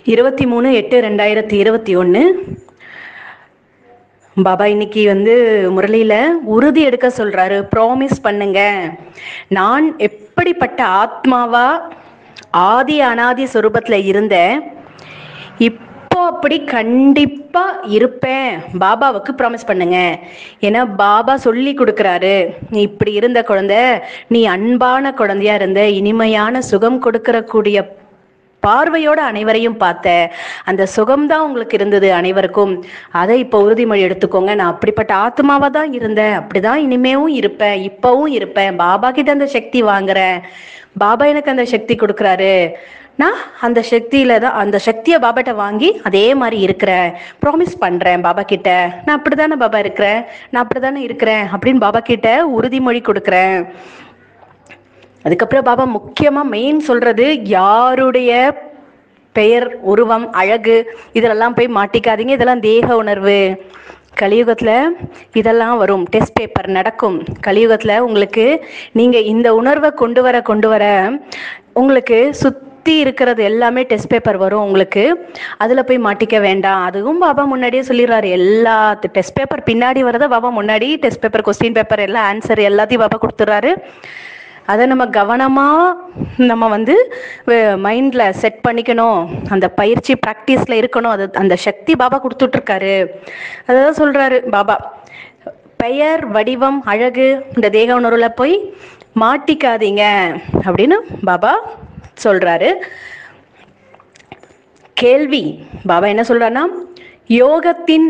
இருபத்தி மூணு எட்டு ரெண்டாயிரத்தி இருபத்தி ஒன்று பாபா இன்னைக்கு வந்து முரளியில உறுதி எடுக்க சொல்றாரு ப்ராமிஸ் பண்ணுங்க நான் எப்படிப்பட்ட ஆத்மாவா ஆதி அனாதி சொரூபத்துல இருந்தேன் இப்போ அப்படி கண்டிப்பா இருப்பேன் பாபாவுக்கு ப்ராமிஸ் பண்ணுங்க ஏன்னா பாபா சொல்லி கொடுக்கறாரு நீ இப்படி இருந்த குழந்தை நீ அன்பான குழந்தையா இருந்த இனிமையான சுகம் கொடுக்கற கூடிய பார்வையோட அனைவரையும் பார்த்த அந்த சுகம்தான் உங்களுக்கு இருந்தது அனைவருக்கும் அதை இப்போ உறுதிமொழி எடுத்துக்கோங்க நான் அப்படிப்பட்ட ஆத்மாவா தான் இருந்தேன் அப்படிதான் இனிமேவும் இருப்பேன் இப்பவும் இருப்பேன் பாபா கிட்ட அந்த சக்தி வாங்குறேன் பாபா எனக்கு அந்த சக்தி கொடுக்குறாரு நான் அந்த சக்தியில தான் அந்த சக்தியை பாபாட்ட வாங்கி அதே மாதிரி இருக்கிறேன் ப்ராமிஸ் பண்றேன் பாபா கிட்ட நான் அப்படிதானே பாபா இருக்கிறேன் நான் அப்படிதானே இருக்கிறேன் அப்படின்னு பாபா கிட்ட உறுதிமொழி கொடுக்குறேன் அதுக்கப்புறம் பாபா முக்கியமா மெயின் சொல்றது யாருடைய பெயர் உருவம் அழகு இதெல்லாம் போய் மாட்டிக்காதீங்க இதெல்லாம் தேக உணர்வு கலியுகத்துல இதெல்லாம் வரும் டெஸ்ட் பேப்பர் நடக்கும் கலியுகத்துல உங்களுக்கு நீங்க இந்த உணர்வை கொண்டு வர கொண்டு வர உங்களுக்கு சுத்தி இருக்கிறது எல்லாமே டெஸ்ட் பேப்பர் வரும் உங்களுக்கு அதுல போய் மாட்டிக்க வேண்டாம் அதுவும் பாபா முன்னாடியே சொல்லிடுறாரு எல்லா டெஸ்ட் பேப்பர் பின்னாடி வரத பாபா முன்னாடி டெஸ்ட் பேப்பர் கொஸ்டின் பேப்பர் எல்லாம் ஆன்சர் எல்லாத்தையும் பாபா கொடுத்துறாரு அதை நம்ம கவனமாக நம்ம வந்து மைண்டில் செட் பண்ணிக்கணும் அந்த பயிற்சி ப்ராக்டிஸில் இருக்கணும் அது அந்த சக்தி பாபா கொடுத்துட்ருக்காரு அதான் சொல்கிறாரு பாபா பெயர் வடிவம் அழகு இந்த தேக உணர்வில் போய் மாட்டிக்காதீங்க அப்படின்னு பாபா சொல்கிறாரு கேள்வி பாபா என்ன சொல்றாருன்னா யோகத்தின்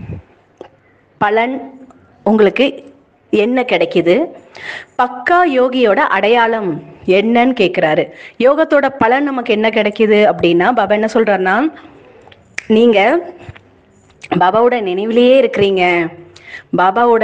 பலன் உங்களுக்கு என்ன கிடைக்குது பக்கா யோகியோட அடையாளம் என்னன்னு கேக்குறாரு யோகத்தோட பலன் நமக்கு என்ன கிடைக்குது அப்படின்னா பாபா என்ன சொல்றாருன்னா நீங்க பாபாவோட நினைவிலேயே இருக்கிறீங்க பாபாவோட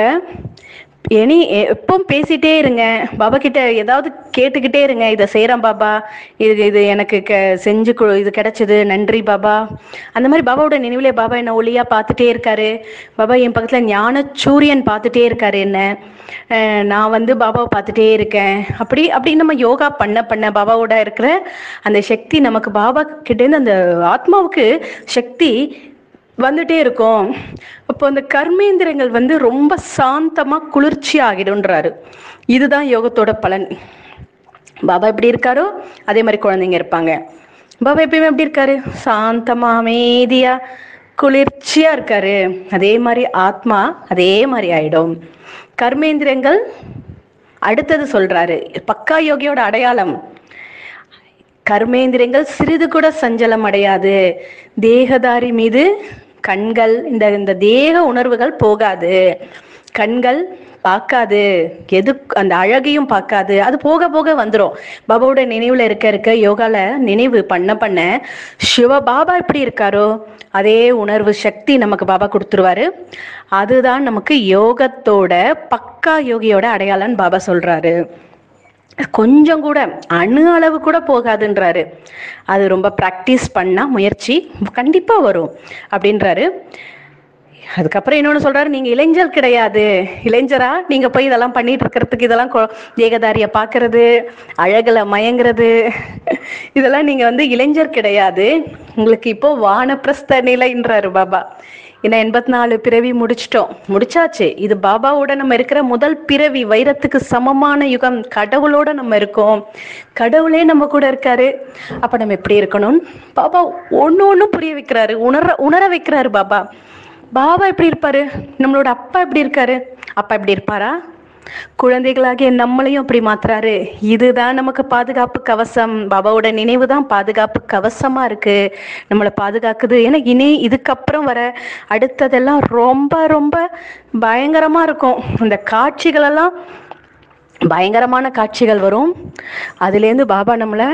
இனி எப்பவும் பேசிட்டே இருங்க பாபா கிட்ட ஏதாவது கேட்டுக்கிட்டே இருங்க இதை செய்கிறேன் பாபா இது இது எனக்கு க செஞ்சு கு- இது கிடைச்சது நன்றி பாபா அந்த மாதிரி பாபாவோட நினைவிலே பாபா என்ன ஒளியா பார்த்துட்டே இருக்காரு பாபா என் பக்கத்தில் ஞான சூரியன் பார்த்துட்டே இருக்காரு என்ன அஹ் நான் வந்து பாபாவை பார்த்துட்டே இருக்கேன் அப்படி அப்படி நம்ம யோகா பண்ண பண்ண பாபாவோட இருக்கிற அந்த சக்தி நமக்கு பாபா கிட்டேருந்து அந்த ஆத்மாவுக்கு சக்தி வந்துட்டே இருக்கும் அப்போ அந்த கர்மேந்திரங்கள் வந்து ரொம்ப சாந்தமா குளிர்ச்சி ஆகிடும்ன்றாரு இதுதான் யோகத்தோட பலன் பாபா எப்படி இருக்காரோ அதே மாதிரி குழந்தைங்க இருப்பாங்க பாபா எப்பயுமே எப்படி இருக்காரு சாந்தமா அமைதியா குளிர்ச்சியா இருக்காரு அதே மாதிரி ஆத்மா அதே மாதிரி ஆயிடும் கர்மேந்திரங்கள் அடுத்தது சொல்றாரு பக்கா யோகியோட அடையாளம் கர்மேந்திரங்கள் சிறிது கூட சஞ்சலம் அடையாது தேகதாரி மீது கண்கள் இந்த இந்த தேக உணர்வுகள் போகாது கண்கள் பார்க்காது எது அந்த அழகையும் பார்க்காது அது போக போக வந்துடும் பாபாவோட நினைவுல இருக்க இருக்க யோகால நினைவு பண்ண பண்ண சிவ பாபா எப்படி இருக்காரோ அதே உணர்வு சக்தி நமக்கு பாபா கொடுத்துருவாரு அதுதான் நமக்கு யோகத்தோட பக்கா யோகியோட அடையாளம்னு பாபா சொல்றாரு கொஞ்சம் கூட அணு அளவு கூட போகாதுன்றாரு அது ரொம்ப ப்ராக்டிஸ் பண்ணா முயற்சி கண்டிப்பா வரும் அப்படின்றாரு அதுக்கப்புறம் இன்னொன்னு சொல்றாரு நீங்க இளைஞர் கிடையாது இளைஞரா நீங்க போய் இதெல்லாம் பண்ணிட்டு இருக்கிறதுக்கு இதெல்லாம் கொ- ஏகதாரிய பாக்குறது அழகுல மயங்குறது இதெல்லாம் நீங்க வந்து இளைஞர் கிடையாது உங்களுக்கு இப்போ வானப்பிரஸ்த நிலைன்றாரு பாபா ஏன்னா எண்பத்தி நாலு பிறவி முடிச்சிட்டோம் முடிச்சாச்சு இது பாபாவோட நம்ம இருக்கிற முதல் பிறவி வைரத்துக்கு சமமான யுகம் கடவுளோட நம்ம இருக்கோம் கடவுளே நம்ம கூட இருக்காரு அப்ப நம்ம எப்படி இருக்கணும் பாபா ஒண்ணு ஒண்ணும் புரிய வைக்கிறாரு உணர உணர வைக்கிறாரு பாபா பாபா எப்படி இருப்பாரு நம்மளோட அப்பா எப்படி இருக்காரு அப்பா எப்படி இருப்பாரா குழந்தைகளாகிய நம்மளையும் அப்படி மாத்துறாரு இதுதான் நமக்கு பாதுகாப்பு கவசம் பாபாவோட நினைவு தான் பாதுகாப்பு கவசமா இருக்கு நம்மளை பாதுகாக்குது ஏன்னா இனி இதுக்கப்புறம் வர அடுத்ததெல்லாம் ரொம்ப ரொம்ப பயங்கரமா இருக்கும் இந்த காட்சிகள் எல்லாம் பயங்கரமான காட்சிகள் வரும் அதுலேருந்து பாபா நம்மளை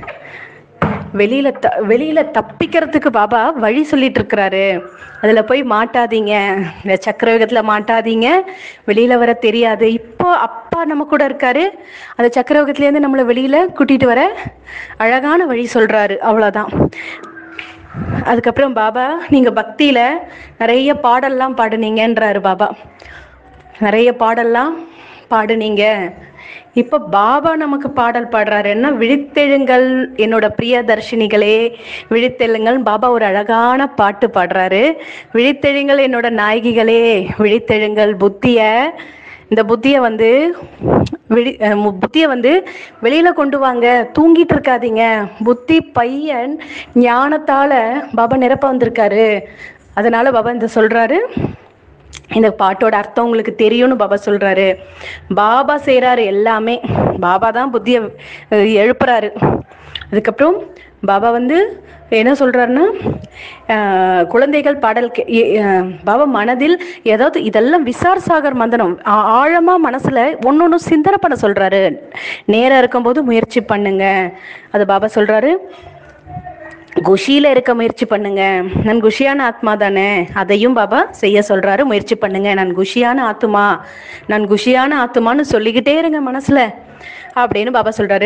வெளியில த வெளியில தப்பிக்கிறதுக்கு பாபா வழி சொல்லிட்டு இருக்கிறாரு அதுல போய் மாட்டாதீங்க இந்த சக்கரயுகத்துல மாட்டாதீங்க வெளியில வர தெரியாது இப்போ அப்பா நம்ம கூட இருக்காரு அந்த சக்கரயுகத்துல இருந்து நம்மளை வெளியில கூட்டிட்டு வர அழகான வழி சொல்றாரு அவ்வளவுதான் அதுக்கப்புறம் பாபா நீங்க பக்தியில நிறைய பாடல்லாம் பாடுனீங்கன்றாரு பாபா நிறைய பாடல்லாம் பாடுனீங்க இப்ப பாபா நமக்கு பாடல் பாடுறாரு என்ன விழித்தெழுங்கள் என்னோட பிரியதர்ஷினிகளே விழித்தெழுங்கள் பாபா ஒரு அழகான பாட்டு பாடுறாரு விழித்தெழுங்கள் என்னோட நாயகிகளே விழித்தெழுங்கள் புத்திய இந்த புத்திய வந்து விழி அஹ் மு- புத்திய வந்து வெளியில கொண்டு வாங்க தூங்கிட்டு இருக்காதீங்க புத்தி பையன் ஞானத்தால பாபா நிரப்ப வந்திருக்காரு அதனால பாபா இந்த சொல்றாரு இந்த பாட்டோட அர்த்தம் உங்களுக்கு தெரியும்னு பாபா சொல்றாரு பாபா செய்றாரு எல்லாமே பாபா தான் புத்திய அஹ், எழுப்புறாரு அதுக்கப்புறம் பாபா வந்து என்ன சொல்றாருன்னா அஹ், குழந்தைகள் பாடல் கே- எ- அஹ், பாபா மனதில் ஏதாவது இதெல்லாம் விசார் சாகர் மந்தனம் ஆ- ஆழமா மனசுல ஒன்னொன்னு சிந்தனை பண்ண சொல்றாரு நேரம் இருக்கும்போது முயற்சி பண்ணுங்க அது பாபா சொல்றாரு குஷியில இருக்க முயற்சி பண்ணுங்க நான் குஷியான ஆத்மா தானே அதையும் பாபா செய்ய சொல்றாரு முயற்சி பண்ணுங்க நான் குஷியான ஆத்மா நான் குஷியான ஆத்மான்னு சொல்லிக்கிட்டே இருங்க மனசுல அப்படின்னு பாபா சொல்றாரு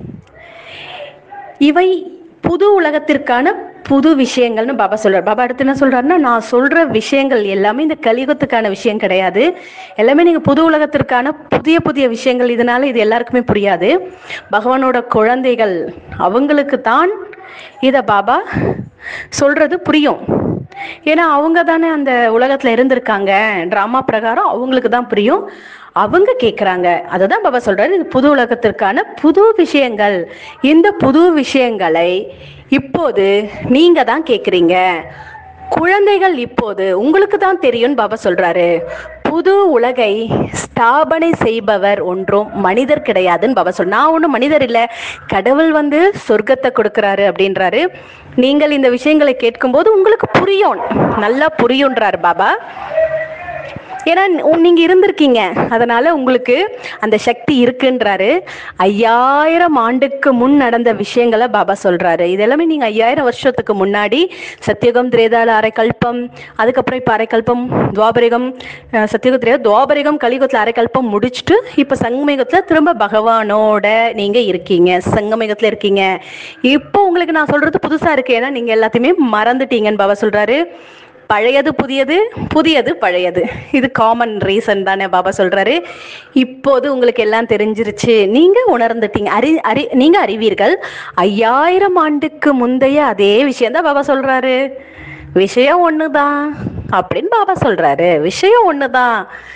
இவை புது உலகத்திற்கான புது விஷயங்கள்னு பாபா சொல்றாரு பாபா அடுத்து என்ன சொல்றாருன்னா நான் சொல்ற விஷயங்கள் எல்லாமே இந்த கலியுகத்துக்கான விஷயம் கிடையாது எல்லாமே நீங்க புது உலகத்திற்கான புதிய புதிய விஷயங்கள் இதனால இது எல்லாருக்குமே புரியாது பகவானோட குழந்தைகள் அவங்களுக்கு தான் இத பாபா சொல்றது புரியும் ஏன்னா அவங்க தானே அந்த உலகத்துல இருந்திருக்காங்க டிராமா பிரகாரம் அவங்களுக்கு தான் புரியும் அவங்க கேக்குறாங்க அதை தான் பாபா சொல்றாரு இது புது உலகத்திற்கான புது விஷயங்கள் இந்த புது விஷயங்களை இப்போது நீங்க தான் கேக்குறீங்க குழந்தைகள் இப்போது உங்களுக்கு தான் தெரியும்னு பாபா சொல்றாரு புது உலகை ஸ்தாபனை செய்பவர் ஒன்றும் மனிதர் கிடையாதுன்னு பாபா சொல் நான் ஒன்றும் மனிதர் இல்லை கடவுள் வந்து சொர்க்கத்தை கொடுக்கறாரு அப்படின்றாரு நீங்கள் இந்த விஷயங்களை கேட்கும்போது உங்களுக்கு புரியும் நல்லா புரியுன்றாரு பாபா ஏன்னா உ- நீங்க இருந்திருக்கீங்க அதனால உங்களுக்கு அந்த சக்தி இருக்குன்றாரு ஐயாயிரம் ஆண்டுக்கு முன் நடந்த விஷயங்களை பாபா சொல்றாரு இது எல்லாமே நீங்க ஐயாயிரம் வருஷத்துக்கு முன்னாடி சத்தியுகம் திரேதால அரைக்கல்பம் அதுக்கப்புறம் இப்ப அரைக்கல்பம் துவாபரிகம் அஹ், சத்தியுகம் திரேதா துவாபரிகம் கலியுகத்துல அரைக்கல்பம் முடிச்சுட்டு இப்ப சங்கமயுகத்துல திரும்ப பகவானோட நீங்க இருக்கீங்க சங்கமயுகத்துல இருக்கீங்க இப்போ உங்களுக்கு நான் சொல்றது புதுசா இருக்கு ஏன்னா நீங்க எல்லாத்தையுமே மறந்துட்டீங்கன்னு பாபா சொல்றாரு பழையது புதியது புதியது பழையது இது காமன் ரீசன் தானே பாபா சொல்றாரு இப்போது உங்களுக்கு எல்லாம் தெரிஞ்சிருச்சு நீங்க உணர்ந்துட்டீங்க அறி அறி நீங்க அறிவீர்கள் ஐயாயிரம் ஆண்டுக்கு முந்தைய அதே விஷயம் தான் பாபா சொல்றாரு விஷயம் ஒண்ணுதான் அப்படின்னு பாபா சொல்றாரு விஷயம் ஒண்ணுதான்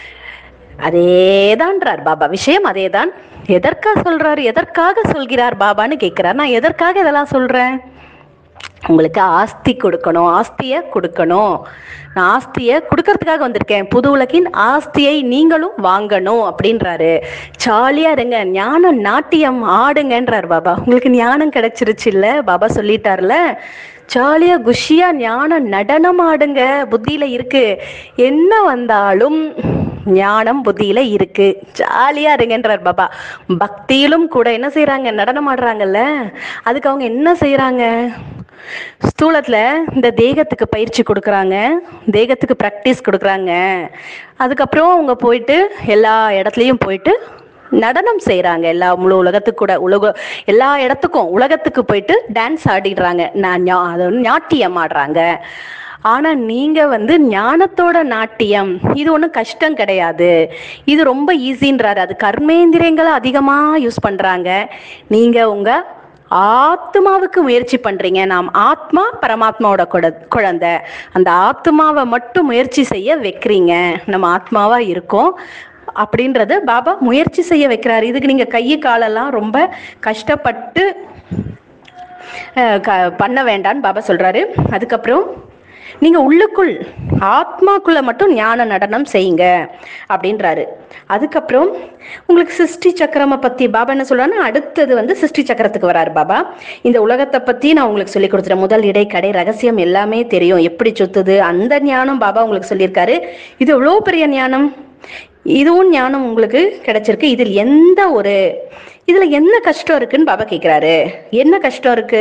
அதேதான்றார் பாபா விஷயம் அதேதான் எதற்காக சொல்றாரு எதற்காக சொல்கிறார் பாபான்னு கேட்கிறார் நான் எதற்காக இதெல்லாம் சொல்றேன் உங்களுக்கு ஆஸ்தி கொடுக்கணும் ஆஸ்தியை கொடுக்கணும் நான் ஆஸ்தியை கொடுக்கறதுக்காக வந்திருக்கேன் புது உலகின் ஆஸ்தியை நீங்களும் வாங்கணும் அப்படின்றாரு ஜாலியா இருங்க ஞான நாட்டியம் ஆடுங்கன்றார் பாபா உங்களுக்கு ஞானம் கிடைச்சிருச்சு இல்ல பாபா சொல்லிட்டார்ல ஜாலியா குஷியா ஞான நடனம் ஆடுங்க புத்தியில இருக்கு என்ன வந்தாலும் ஞானம் புத்தியில இருக்கு ஜாலியா இருங்கன்றார் பாபா பக்தியிலும் கூட என்ன செய்றாங்க நடனம் ஆடுறாங்கல்ல அதுக்கு அவங்க என்ன செய்றாங்க ஸ்தூலத்துல இந்த தேகத்துக்கு பயிற்சி கொடுக்குறாங்க தேகத்துக்கு ப்ராக்டிஸ் கொடுக்குறாங்க அதுக்கப்புறம் அவங்க போயிட்டு எல்லா இடத்துலையும் போயிட்டு நடனம் செய்றாங்க எல்லா முழு உலகத்துக்கு கூட உலக எல்லா இடத்துக்கும் உலகத்துக்கு போயிட்டு டான்ஸ் ஆடிடுறாங்க நான் ஞா- அது வந்து நாட்டியம் ஆடுறாங்க ஆனா நீங்க வந்து ஞானத்தோட நாட்டியம் இது ஒன்றும் கஷ்டம் கிடையாது இது ரொம்ப ஈஸின்றாரு அது கர்மேந்திரியங்களை அதிகமா யூஸ் பண்றாங்க நீங்க உங்க ஆத்மாவுக்கு முயற்சி பண்றீங்க நாம் ஆத்மா பரமாத்மாவோட குட- குழந்தை அந்த ஆத்மாவை மட்டும் முயற்சி செய்ய வைக்கிறீங்க நம்ம ஆத்மாவா இருக்கோம் அப்படின்றத பாபா முயற்சி செய்ய வைக்கிறாரு இதுக்கு நீங்க கை காலெல்லாம் ரொம்ப கஷ்டப்பட்டு அஹ், க- பண்ண வேண்டான்னு பாபா சொல்றாரு அதுக்கப்புறம் நீங்க உள்ளுக்குள் ஆத்மாக்குள்ள மட்டும் ஞான நடனம் செய்யுங்க அப்படின்றாரு அதுக்கப்புறம் உங்களுக்கு சிருஷ்டி சக்கரமை பத்தி பாபா என்ன சொல்றாருன்னா அடுத்தது வந்து சிருஷ்டி சக்கரத்துக்கு வராரு பாபா இந்த உலகத்தை பத்தி நான் உங்களுக்கு சொல்லி கொடுத்துறேன் முதல் இடை கடை ரகசியம் எல்லாமே தெரியும் எப்படி சுத்துது அந்த ஞானம் பாபா உங்களுக்கு சொல்லியிருக்காரு இது எவ்வளோ பெரிய ஞானம் இதுவும் ஞானம் உங்களுக்கு கிடைச்சிருக்கு இதில் எந்த ஒரு இதுல என்ன கஷ்டம் இருக்குன்னு பாபா கேக்குறாரு என்ன கஷ்டம் இருக்கு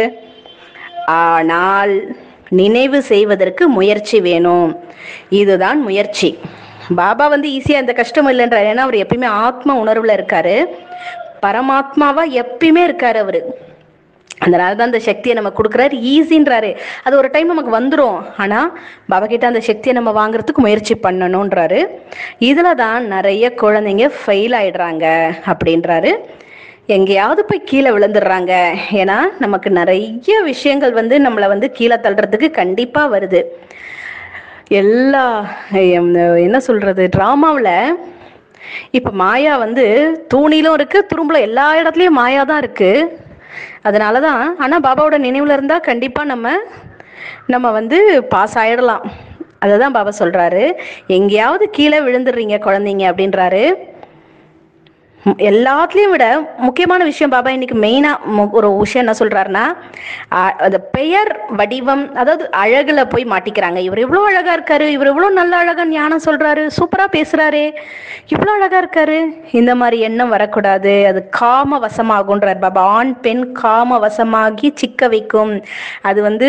ஆனால் நினைவு செய்வதற்கு முயற்சி வேணும் இதுதான் முயற்சி பாபா வந்து ஈஸியா இந்த கஷ்டம் இல்லைன்றார் ஏன்னா அவர் எப்பயுமே ஆத்ம உணர்வுல இருக்காரு பரமாத்மாவா எப்பயுமே இருக்காரு அவரு அதனால தான் அந்த சக்தியை நம்ம கொடுக்குறாரு ஈஸின்றாரு அது ஒரு டைம் நமக்கு வந்துடும் ஆனால் பாபா கிட்ட அந்த சக்தியை நம்ம வாங்குறதுக்கு முயற்சி பண்ணணுன்றாரு இதில் தான் நிறைய குழந்தைங்க ஃபெயில் ஆயிடுறாங்க அப்படின்றாரு எங்கேயாவது போய் கீழே விழுந்துடுறாங்க ஏன்னா நமக்கு நிறைய விஷயங்கள் வந்து நம்மளை வந்து கீழே தள்ளுறதுக்கு கண்டிப்பாக வருது எல்லா எம், என்ன சொல்றது ட்ராமாவில் இப்போ மாயா வந்து தூணிலும் இருக்கு துரும்புல எல்லா இடத்துலையும் மாயா தான் இருக்கு அதனால தான் ஆனால் பாபாவோட நினைவில் இருந்தால் கண்டிப்பாக நம்ம நம்ம வந்து பாஸ் ஆயிடலாம் அதை தான் பாபா சொல்கிறாரு எங்கேயாவது கீழே விழுந்துடுறீங்க குழந்தைங்க அப்படின்றாரு ம், எல்லாத்துலேயும் விட முக்கியமான விஷயம் பாபா இன்னைக்கு மெயினாக ஒரு விஷயம் என்ன சொல்கிறாருன்னா அந்த பெயர் வடிவம் அதாவது அழகுல போய் மாட்டிக்கிறாங்க இவர் இவ்வளோ அழகாக இருக்காரு இவர் இவ்வளோ நல்ல அழகாக ஞானம் சொல்கிறாரு சூப்பராக பேசுகிறாரு இவ்வளோ அழகாக இருக்காரு இந்த மாதிரி எண்ணம் வரக்கூடாது அது காம வசமாகுன்றார் பாபா ஆண் பெண் காம வசமாகி சிக்க வைக்கும் அது வந்து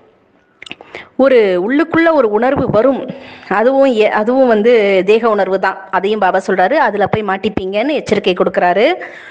ஒரு உள்ளுக்குள்ள ஒரு உணர்வு வரும் அதுவும் எ- அதுவும் வந்து தேக உணர்வு தான் அதையும் பாபா சொல்றாரு அதுல போய் மாட்டிப்பீங்கன்னு எச்சரிக்கை கொடுக்கறாரு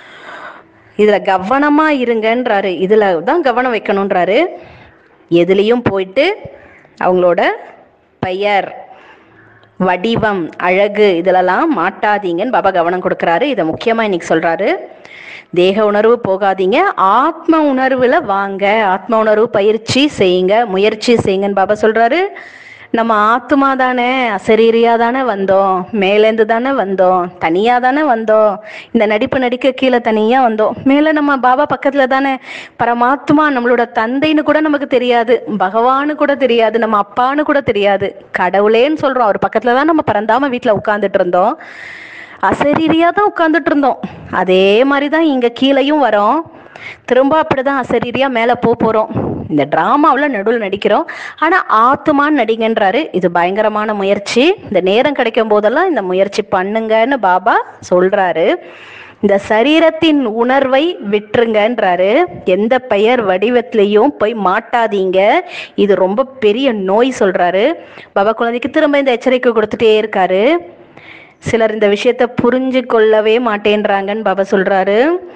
இதுல கவனமா இருங்கன்றாரு இதுல தான் கவனம் வைக்கணுன்றாரு எதுலேயும் போயிட்டு அவங்களோட பெயர் வடிவம் அழகு இதிலெல்லாம் மாட்டாதீங்கன்னு பாபா கவனம் கொடுக்கறாரு இதை முக்கியமா இன்னைக்கு சொல்றாரு தேக உணர்வு போகாதீங்க ஆத்ம உணர்வுல வாங்க ஆத்ம உணர்வு பயிற்சி செய்யுங்க முயற்சி செய்யுங்கன்னு பாபா சொல்றாரு நம்ம ஆத்மா தானே அசரீரியா தானே வந்தோம் மேலேந்து தானே வந்தோம் தனியா தானே வந்தோம் இந்த நடிப்பு நடிக்க கீழே தனியா வந்தோம் மேலே நம்ம பாபா பக்கத்துல தானே பரமாத்மா நம்மளோட தந்தைன்னு கூட நமக்கு தெரியாது பகவான்னு கூட தெரியாது நம்ம அப்பான்னு கூட தெரியாது கடவுளேன்னு சொல்றோம் அவர் பக்கத்துல தான் நம்ம பறந்தாம வீட்டுல உட்கார்ந்துட்டு இருந்தோம் அசரீரியா தான் உட்கார்ந்துட்டு இருந்தோம் அதே மாதிரி தான் இங்க கீழேயும் வரோம் திரும்ப அப்படிதான் அசரீரியா மேல போக போறோம் இந்த டிராமாவில் நடுவில் நடிக்கிறோம் ஆனா ஆத்துமான்னு நடிங்கன்றாரு இது பயங்கரமான முயற்சி இந்த நேரம் கிடைக்கும் போதெல்லாம் இந்த முயற்சி பண்ணுங்கன்னு பாபா சொல்றாரு இந்த சரீரத்தின் உணர்வை விட்டுருங்கன்றாரு எந்த பெயர் வடிவத்திலையும் போய் மாட்டாதீங்க இது ரொம்ப பெரிய நோய் சொல்றாரு பாபா குழந்தைக்கு திரும்ப இந்த எச்சரிக்கை கொடுத்துட்டே இருக்காரு சிலர் இந்த விஷயத்த புரிஞ்சு கொள்ளவே மாட்டேன்றாங்கன்னு பாபா சொல்றாரு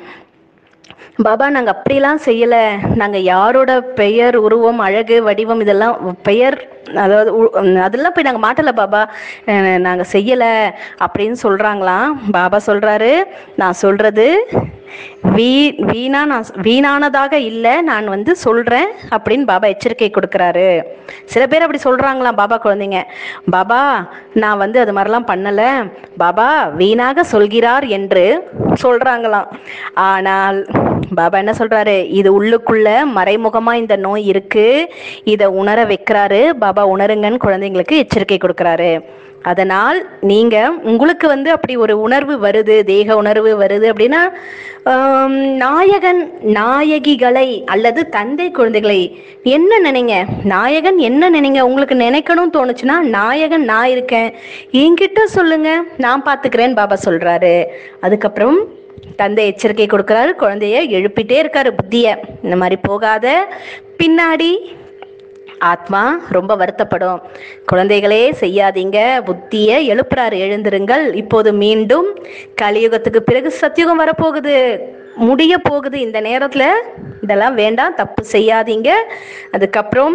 பாபா நாங்க அப்படிலாம் செய்யல நாங்க யாரோட பெயர் உருவம் அழகு வடிவம் இதெல்லாம் பெயர் அதாவது உ- அதெல்லாம் போய் நாங்க மாட்டல பாபா அஹ் நாங்க செய்யல அப்படின்னு சொல்றாங்களாம் பாபா சொல்றாரு நான் சொல்றது வீ வீணா நான் வீணானதாக இல்லை நான் வந்து சொல்றேன் அப்படின்னு பாபா எச்சரிக்கை கொடுக்கறாரு சில பேர் அப்படி சொல்றாங்களாம் பாபா குழந்தைங்க பாபா நான் வந்து அது மாதிரிலாம் பண்ணல பாபா வீணாக சொல்கிறார் என்று சொல்றாங்களாம் ஆனால் பாபா என்ன சொல்றாரு இது உள்ளுக்குள்ள மறைமுகமா இந்த நோய் இருக்கு இதை உணர வைக்கிறாரு பாபா உணருங்கன்னு குழந்தைங்களுக்கு எச்சரிக்கை கொடுக்கறாரு அதனால் நீங்க உங்களுக்கு வந்து அப்படி ஒரு உணர்வு வருது தேக உணர்வு வருது அப்படின்னா ஆம், நாயகன் நாயகிகளை அல்லது தந்தை குழந்தைகளை என்ன நினைங்க நாயகன் என்ன நினைங்க உங்களுக்கு நினைக்கணும்னு தோணுச்சுன்னா நாயகன் நான் இருக்கேன் என்கிட்ட சொல்லுங்க நான் பாத்துக்கிறேன்னு பாபா சொல்றாரு அதுக்கப்புறம் தந்தை எச்சரிக்கை கொடுக்கறாரு குழந்தைய எழுப்பிட்டே இருக்காரு புத்திய இந்த மாதிரி போகாத பின்னாடி ஆத்மா ரொம்ப வருத்தப்படும் குழந்தைகளே செய்யாதீங்க புத்திய எழுப்புறாரு எழுந்திருங்கள் இப்போது மீண்டும் கலியுகத்துக்கு பிறகு சத்தியுகம் வரப்போகுது முடிய போகுது இந்த நேரத்துல இதெல்லாம் வேண்டாம் தப்பு செய்யாதீங்க அதுக்கப்புறம்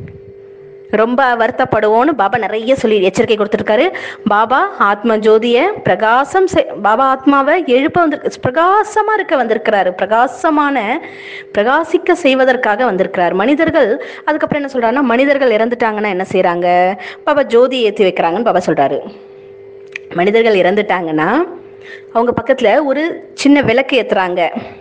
ரொம்ப வருத்தப்படுவோன்னு பாபா நிறைய சொல்லி எச்சரிக்கை கொடுத்துருக்காரு பாபா ஆத்ம ஜோதிய பிரகாசம் செய்- பாபா ஆத்மாவை எழுப்ப வந்து பிரகாசமா இருக்க வந்திருக்கிறாரு பிரகாசமான பிரகாசிக்க செய்வதற்காக வந்திருக்கிறார் மனிதர்கள் அதுக்கப்புறம் என்ன சொல்றாருன்னா மனிதர்கள் இறந்துட்டாங்கன்னா என்ன செய்றாங்க பாபா ஜோதி ஏத்தி வைக்கிறாங்கன்னு பாபா சொல்றாரு மனிதர்கள் இறந்துட்டாங்கன்னா அவங்க பக்கத்துல ஒரு சின்ன விளக்கு ஏத்துறாங்க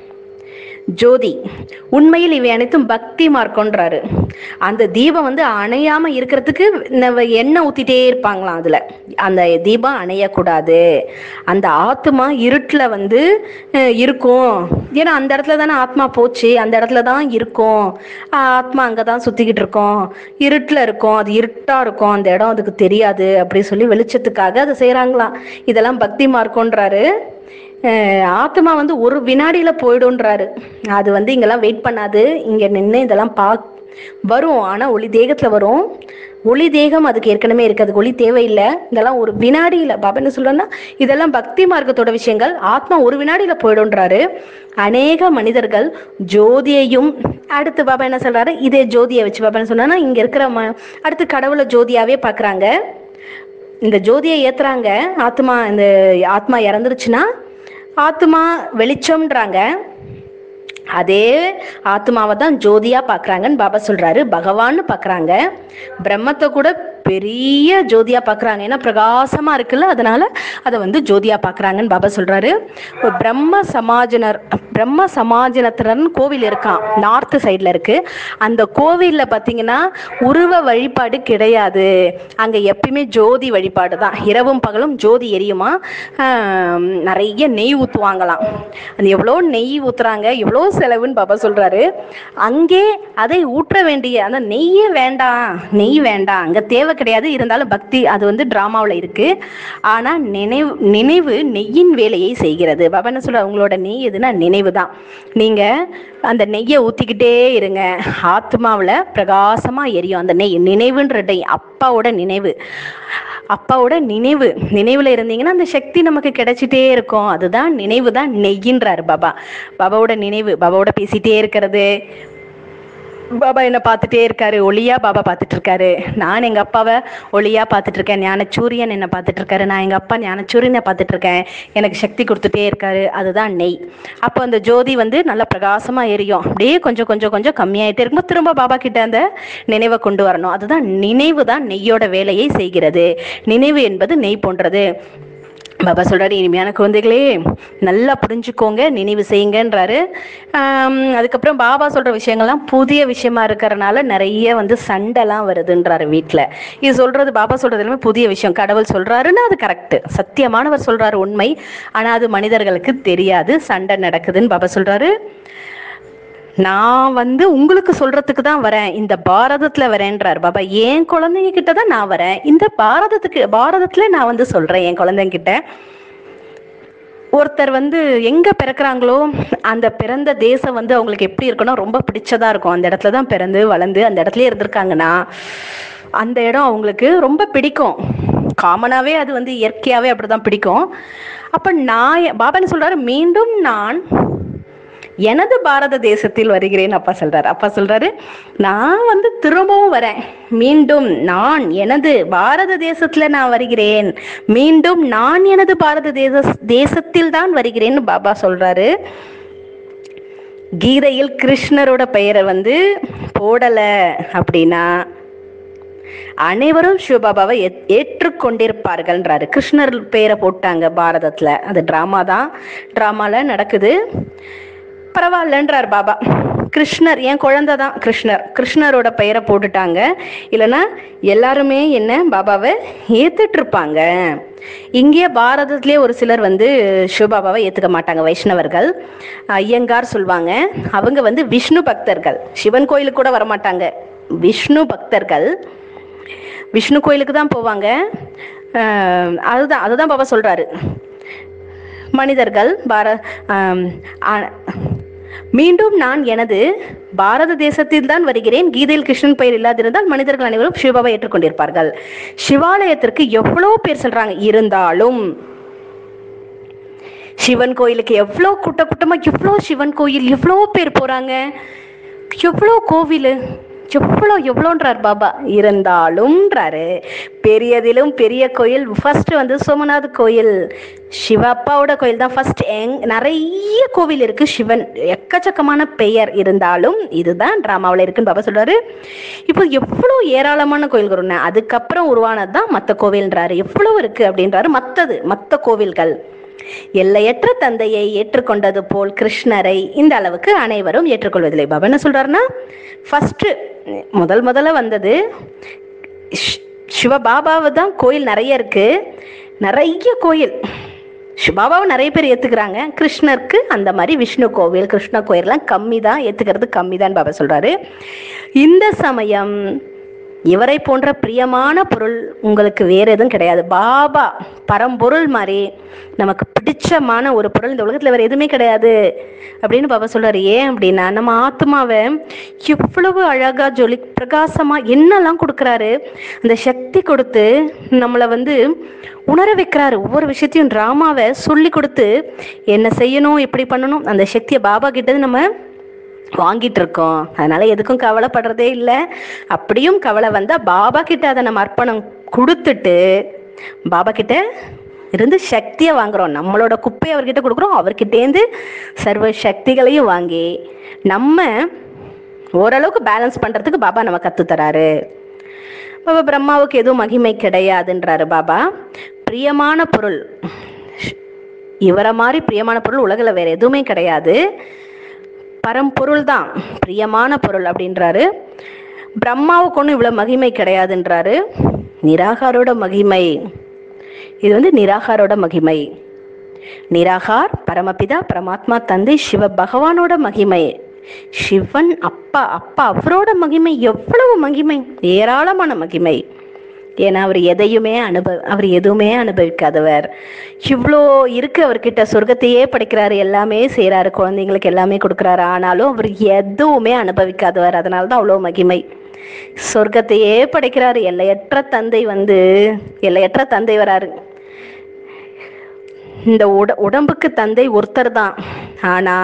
ஜோதி உண்மையில் இவை அனைத்தும் பக்தி மார்க்கம்ன்றாரு அந்த தீபம் வந்து அணையாம இருக்கிறதுக்கு நம்ம எண்ணெய் ஊத்திட்டே இருப்பாங்களாம் அதுல அந்த தீபம் அணையக்கூடாது அந்த ஆத்மா இருட்டுல வந்து அஹ், இருக்கும் ஏன்னா அந்த இடத்துல தானே ஆத்மா போச்சு அந்த இடத்துல தான் இருக்கும் ஆஹ், ஆத்மா அங்கதான் சுத்திக்கிட்டு இருக்கோம் இருட்டுல இருக்கும் அது இருட்டா இருக்கும் அந்த இடம் அதுக்கு தெரியாது அப்படி சொல்லி வெளிச்சத்துக்காக அதை செய்றாங்களாம் இதெல்லாம் பக்தி மார்க்கம்ன்றாரு அஹ் ஆத்மா வந்து ஒரு வினாடியில போயிடும்ன்றாரு அது வந்து இங்கெல்லாம் வெயிட் பண்ணாது இங்க நின்று இதெல்லாம் பா வரும் ஆனா ஒளி தேகத்துல வரும் ஒளி தேகம் அதுக்கு ஏற்கனவே இருக்கு அதுக்கு ஒளி தேவையில்லை இதெல்லாம் ஒரு வினாடியில பாபா என்ன சொல்றேன்னா இதெல்லாம் பக்தி மார்க்கத்தோட விஷயங்கள் ஆத்மா ஒரு வினாடியில போயிடும்ன்றாரு அநேக மனிதர்கள் ஜோதியையும் அடுத்து பாபா என்ன சொல்றாரு இதே ஜோதியை வச்சு பாபா என்ன சொன்னா இங்க இருக்கிற ம அடுத்து கடவுளை ஜோதியாவே பாக்குறாங்க இந்த ஜோதியை ஏத்துறாங்க ஆத்மா இந்த ஆத்மா இறந்துருச்சுன்னா ஆத்மா வெளிச்சம்ன்றாங்க அதே ஆத்மாவை தான் ஜோதியா பார்க்கறாங்கன்னு பாபா சொல்றாரு பகவான்னு பார்க்கறாங்க பிரம்மத்தை கூட பெரிய ஜோதியா பார்க்கறாங்க ஏன்னா பிரகாசமா இருக்குல்ல அதனால அதை வந்து ஜோதியா பார்க்கறாங்கன்னு பாபா சொல்றாரு ஒரு பிரம்ம சமாஜனர் பிரம்ம சமாஜனத்தினர்னு கோவில் இருக்கான் நார்த் சைடில் இருக்கு அந்த கோவிலில் பார்த்தீங்கன்னா உருவ வழிபாடு கிடையாது அங்கே எப்பயுமே ஜோதி வழிபாடு தான் இரவும் பகலும் ஜோதி எரியுமா ஆம், நிறைய நெய் ஊற்றுவாங்களாம் அது எவ்வளோ நெய் ஊற்றுறாங்க எவ்வளோ செலவுன்னு பாபா சொல்கிறாரு அங்கே அதை ஊற்ற வேண்டிய அந்த நெய்யே வேண்டாம் நெய் வேண்டாம் அங்கே தேவை கிடையாது இருந்தாலும் பக்தி அது வந்து ட்ராமாவில் இருக்கு ஆனால் நினைவு நினைவு நெய்யின் வேலையை செய்கிறது பாபா என்ன சொல்ற உங்களோட நெய் எதுனா நினைவு தான் நீங்கள் அந்த நெய்யை ஊற்றிக்கிட்டே இருங்க ஆத்மாவில் பிரகாசமாக எரியும் அந்த நெய் நினைவுன்ற நெய் அப்பாவோட நினைவு அப்பாவோட நினைவு நினைவில் இருந்தீங்கன்னா அந்த சக்தி நமக்கு கிடைச்சிட்டே இருக்கும் அதுதான் நினைவு தான் நெய்யின்றாரு பாபா பாபாவோட நினைவு பாபாவோட பேசிட்டே இருக்கிறது பாபா என்ன பார்த்துட்டே இருக்காரு ஒளியா பாபா பார்த்துட்டு இருக்காரு நான் எங்க அப்பாவை ஒளியா பார்த்துட்டு இருக்கேன் ஞானச்சூரியன் என்ன பார்த்துட்டு இருக்காரு நான் எங்க அப்பா ஞானச்சூரியனை பார்த்துட்டு இருக்கேன் எனக்கு சக்தி கொடுத்துட்டே இருக்காரு அதுதான் நெய் அப்போ அந்த ஜோதி வந்து நல்லா பிரகாசமா எரியும் அப்படியே கொஞ்சம் கொஞ்சம் கொஞ்சம் கம்மியாயிட்டே இருக்கும்போது திரும்ப பாபா கிட்ட அந்த நினைவை கொண்டு வரணும் அதுதான் நினைவு தான் நெய்யோட வேலையை செய்கிறது நினைவு என்பது நெய் போன்றது பாபா சொல்றாரு இனிமையான குழந்தைகளே நல்லா புரிஞ்சுக்கோங்க நினைவு செய்யுங்கன்றாரு ஆம், அதுக்கப்புறம் பாபா சொல்ற விஷயங்கள்லாம் புதிய விஷயமா இருக்கிறனால நிறைய வந்து சண்டைலாம் வருதுன்றாரு வீட்டில் இது சொல்றது பாபா சொல்றது எல்லாமே புதிய விஷயம் கடவுள் சொல்றாருன்னா அது கரெக்ட் சத்தியமானவர் சொல்றாரு உண்மை ஆனா அது மனிதர்களுக்கு தெரியாது சண்டை நடக்குதுன்னு பாபா சொல்றாரு நான் வந்து உங்களுக்கு சொல்றதுக்கு தான் வரேன் இந்த பாரதத்துல வரேன்றாரு பாபா என் குழந்தைங்க கிட்ட தான் நான் வரேன் இந்த பாரதத்துக்கு பாரதத்துல நான் வந்து சொல்றேன் என் குழந்தைங்க கிட்ட ஒருத்தர் வந்து எங்க பிறக்குறாங்களோ அந்த பிறந்த தேசம் வந்து அவங்களுக்கு எப்படி இருக்குன்னா ரொம்ப பிடிச்சதா இருக்கும் அந்த இடத்துல தான் பிறந்து வளர்ந்து அந்த இடத்துலயே இருந்திருக்காங்கன்னா அந்த இடம் அவங்களுக்கு ரொம்ப பிடிக்கும் காமனாவே அது வந்து இயற்கையாவே அப்படிதான் பிடிக்கும் அப்ப நான் எ- பாபா என்ன சொல்றாரு மீண்டும் நான் எனது பாரத தேசத்தில் வருகிறேன் அப்பா சொல்றாரு அப்பா சொல்றாரு நான் வந்து திரும்பவும் வரேன் மீண்டும் நான் எனது பாரத தேசத்துல நான் வருகிறேன் மீண்டும் நான் எனது பாரத தேச தேசத்தில் தான் வருகிறேன்னு பாபா சொல்றாரு கீதையில் கிருஷ்ணரோட பெயரை வந்து போடல அப்படின்னா அனைவரும் சிவபாபாவை ஏத்- ஏற்றுக்கொண்டிருப்பார்கள்ன்றாரு கிருஷ்ணர் பெயரை போட்டாங்க பாரதத்துல அது டிராமா தான் டிராமால நடக்குது பரவாயில்லன்றார் பாபா கிருஷ்ணர் என் குழந்தை தான் கிருஷ்ணர் கிருஷ்ணரோட பெயரை போட்டுட்டாங்க இல்லைன்னா எல்லாருமே என்ன பாபாவை ஏத்துட்டு இருப்பாங்க இங்கே பாரதத்திலே ஒரு சிலர் வந்து சிவபாபாவை ஏத்துக்க மாட்டாங்க வைஷ்ணவர்கள் ஐயங்கார் சொல்லுவாங்க அவங்க வந்து விஷ்ணு பக்தர்கள் சிவன் கோயிலுக்கு கூட வரமாட்டாங்க விஷ்ணு பக்தர்கள் விஷ்ணு கோயிலுக்கு தான் போவாங்க அஹ் அதுதான் அதுதான் பாபா சொல்றாரு மனிதர்கள் பார ஆம், ஆ- மீண்டும் நான் எனது பாரத தேசத்தில் தான் வருகிறேன் கீதையில் கிருஷ்ணன் பெயர் இல்லாதிருந்தால் மனிதர்கள் அனைவரும் சிவபாவை ஏற்றுக்கொண்டிருப்பார்கள் சிவாலயத்திற்கு எவ்வளோ பேர் சொல்றாங்க இருந்தாலும் சிவன் கோயிலுக்கு எவ்வளோ கூட்ட கூட்டமா எவ்வளோ சிவன் கோயில் எவ்வளோ பேர் போறாங்க எவ்வளோ கோவில் எவ்வளோ எவ்வளோன்றார் பாபா இருந்தாலும்ன்றாரு பெரியதிலும் பெரிய கோயில் ஃபர்ஸ்ட் வந்து சோமநாத் கோயில் சிவ அப்பாவோட கோயில் தான் ஃபர்ஸ்ட் எங் நிறைய கோவில் இருக்கு சிவன் எக்கச்சக்கமான பெயர் இருந்தாலும் இதுதான் டிராமாவில் இருக்குன்னு பாபா சொல்றாரு இப்போ எவ்வளோ ஏராளமான கோயில்கள் உண்டு. அதுக்கப்புறம் உருவானது தான் மற்ற கோவில்ன்றாரு எவ்வளோ இருக்கு அப்படின்றாரு மற்றது மற்ற கோவில்கள் எல்லையற்ற தந்தையை ஏற்றுக்கொண்டது போல் கிருஷ்ணரை இந்த அளவுக்கு அனைவரும் ஏற்றுக்கொள்வதில்லை பாபா என்ன சொல்றாருன்னா ஃபர்ஸ்ட் முதல் முதல்ல வந்தது ஷ்- சிவபாபாவை தான் கோயில் நிறைய இருக்கு நிறைய கோயில் சிவபாபாவை நிறைய பேர் ஏத்துக்கிறாங்க கிருஷ்ணருக்கு அந்த மாதிரி விஷ்ணு கோவில் கிருஷ்ண கோயில்லாம் கம்மி தான் ஏத்துக்கிறது கம்மி தான் பாபா சொல்றாரு இந்த சமயம் இவரை போன்ற பிரியமான பொருள் உங்களுக்கு வேற எதுவும் கிடையாது பாபா பரம்பொருள் மாதிரி நமக்கு பிடிச்சமான ஒரு பொருள் இந்த உலகத்துல வேற எதுவுமே கிடையாது அப்படின்னு பாபா சொல்றாரு ஏன் அப்படின்னா நம்ம ஆத்மாவை எவ்வளவு அழகா ஜொலி பிரகாசமா என்னெல்லாம் கொடுக்குறாரு அந்த சக்தி கொடுத்து நம்மளை வந்து உணர வைக்கிறாரு ஒவ்வொரு விஷயத்தையும் டிராமாவை சொல்லி கொடுத்து என்ன செய்யணும் எப்படி பண்ணணும் அந்த சக்தியை பாபா கிட்ட நம்ம வாங்கிட்டு இருக்கோம் அதனால எதுக்கும் கவலைப்படுறதே இல்லை அப்படியும் கவலை வந்தா பாபா கிட்ட அதை நம்ம அர்ப்பணம் கொடுத்துட்டு பாபா கிட்ட இருந்து சக்தியை வாங்குறோம் நம்மளோட குப்பையை அவர்கிட்ட கொடுக்குறோம் அவர்கிட்டேருந்து சர்வ சக்திகளையும் வாங்கி நம்ம ஓரளவுக்கு பேலன்ஸ் பண்றதுக்கு பாபா நம்ம கத்து தராரு பாபா பிரம்மாவுக்கு எதுவும் மகிமை கிடையாதுன்றாரு பாபா பிரியமான பொருள் இவரை மாதிரி பிரியமான பொருள் உலகில் வேற எதுவுமே கிடையாது பரம்பொருள் தான் பிரியமான பொருள் அப்படின்றாரு பிரம்மாவுக்கு ஒன்றும் இவ்வளோ மகிமை கிடையாதுன்றாரு நிராகாரோட மகிமை இது வந்து நிராகாரோட மகிமை நிராகார் பரமபிதா பரமாத்மா தந்தை சிவ பகவானோட மகிமை சிவன் அப்பா அப்பா அவரோட மகிமை எவ்வளவு மகிமை ஏராளமான மகிமை ஏன்னா அவர் எதையுமே அனுபவ அவர் எதுவுமே அனுபவிக்காதவர் இவ்வளோ இருக்கு அவர்கிட்ட சொர்க்கத்தையே படைக்கிறாரு எல்லாமே செய்கிறாரு குழந்தைங்களுக்கு எல்லாமே கொடுக்குறாரு ஆனாலும் அவர் எதுவுமே அனுபவிக்காதவர் அதனால தான் அவ்வளோ மகிமை சொர்க்கத்தையே படைக்கிறாரு எல்லையற்ற தந்தை வந்து எல்லையற்ற தந்தை வராரு இந்த உட உடம்புக்கு தந்தை ஒருத்தர் தான் ஆனா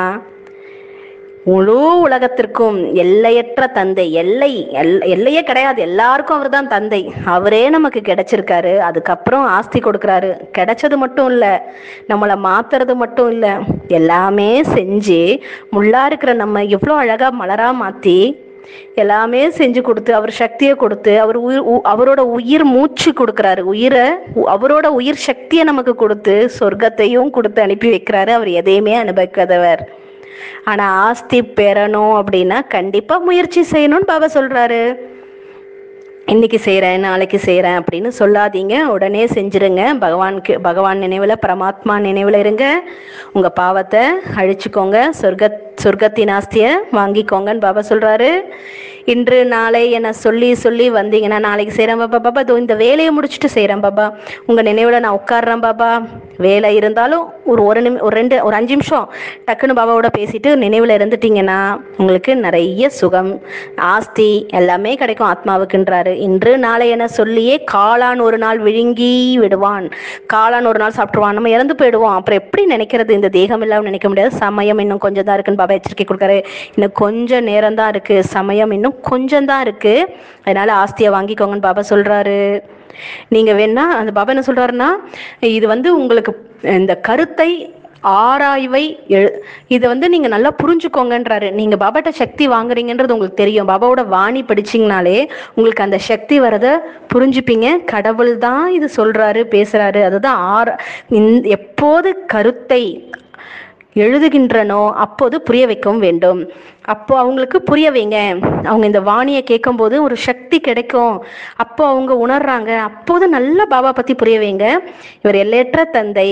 முழு உலகத்திற்கும் எல்லையற்ற தந்தை எல்லை எல் எல்லையே கிடையாது எல்லாருக்கும் அவர் தான் தந்தை அவரே நமக்கு கிடைச்சிருக்காரு அதுக்கப்புறம் ஆஸ்தி கொடுக்குறாரு கிடைச்சது மட்டும் இல்லை நம்மளை மாத்துறது மட்டும் இல்லை எல்லாமே செஞ்சு முள்ளா இருக்கிற நம்ம எவ்வளோ அழகா மலரா மாத்தி எல்லாமே செஞ்சு கொடுத்து அவர் சக்தியை கொடுத்து அவர் உயிர் உ- அவரோட உயிர் மூச்சு கொடுக்குறாரு உயிரை உ- அவரோட உயிர் சக்தியை நமக்கு கொடுத்து சொர்க்கத்தையும் கொடுத்து அனுப்பி வைக்கிறாரு அவர் எதையுமே அனுபவிக்காதவர் ஆனா ஆஸ்தி பெறணும் அப்படின்னா கண்டிப்பா முயற்சி செய்யணும்னு பாபா சொல்றாரு இன்னைக்கு செய்கிறேன் நாளைக்கு செய்கிறேன் அப்படின்னு சொல்லாதீங்க உடனே செஞ்சிருங்க பகவானுக்கு பகவான் நினைவில் பரமாத்மா நினைவில் இருங்க உங்கள் பாவத்தை அழிச்சுக்கோங்க சொர்க்க சொர்க்கத்தின் ஆஸ்தியை வாங்கிக்கோங்கன்னு பாபா சொல்கிறாரு இன்று நாளை என சொல்லி சொல்லி வந்தீங்கன்னா நாளைக்கு செய்கிறேன் பாபா பாபா இதோ இந்த வேலையை முடிச்சுட்டு செய்கிறேன் பாபா உங்கள் நினைவில் நான் உட்கார்றேன் பாபா வேலை இருந்தாலும் ஒரு ஒரு நிமி ஒரு ரெண்டு ஒரு அஞ்சு நிமிஷம் டக்குன்னு பாபாவோட பேசிட்டு நினைவில் இருந்துட்டீங்கன்னா உங்களுக்கு நிறைய சுகம் ஆஸ்தி எல்லாமே கிடைக்கும் ஆத்மாவுக்குன்றாரு இன்று நாளை என சொல்லியே காளான் ஒரு நாள் விழுங்கி விடுவான் காளான் ஒரு நாள் சாப்பிட்டுருவான் நம்ம இறந்து போயிடுவோம் அப்புறம் எப்படி நினைக்கிறது இந்த தேகம் இல்லாமல் நினைக்க முடியாது சமயம் இன்னும் கொஞ்சம் தான் இருக்குன்னு பாபா எச்சரிக்கை கொடுக்குறாரு இன்னும் கொஞ்சம் நேரம் தான் இருக்கு சமயம் இன்னும் கொஞ்சம் தான் இருக்கு அதனால ஆஸ்தியை வாங்கிக்கோங்கன்னு பாபா சொல்றாரு நீங்க வேணா அந்த பாபா என்ன சொல்றாருன்னா இது வந்து உங்களுக்கு இந்த கருத்தை ஆராய்வை எழு இதை வந்து நீங்க நல்லா புரிஞ்சுக்கோங்கன்றாரு நீங்க பாபாட்ட சக்தி வாங்குறீங்கன்றது உங்களுக்கு தெரியும் பாபாவோட வாணி படிச்சீங்கனாலே உங்களுக்கு அந்த சக்தி வரத புரிஞ்சுப்பீங்க கடவுள் தான் இது சொல்றாரு பேசுறாரு அதுதான் ஆர இந்த- எப்போது கருத்தை எழுதுகின்றனோ அப்போது புரிய வைக்கவும் வேண்டும் அப்போ அவங்களுக்கு புரிய வைங்க அவங்க இந்த வாணியை கேட்கும்போது ஒரு சக்தி கிடைக்கும் அப்போ அவங்க உணர்றாங்க அப்போது நல்ல பாபா பத்தி புரிய வைங்க இவர் எல்லையற்ற தந்தை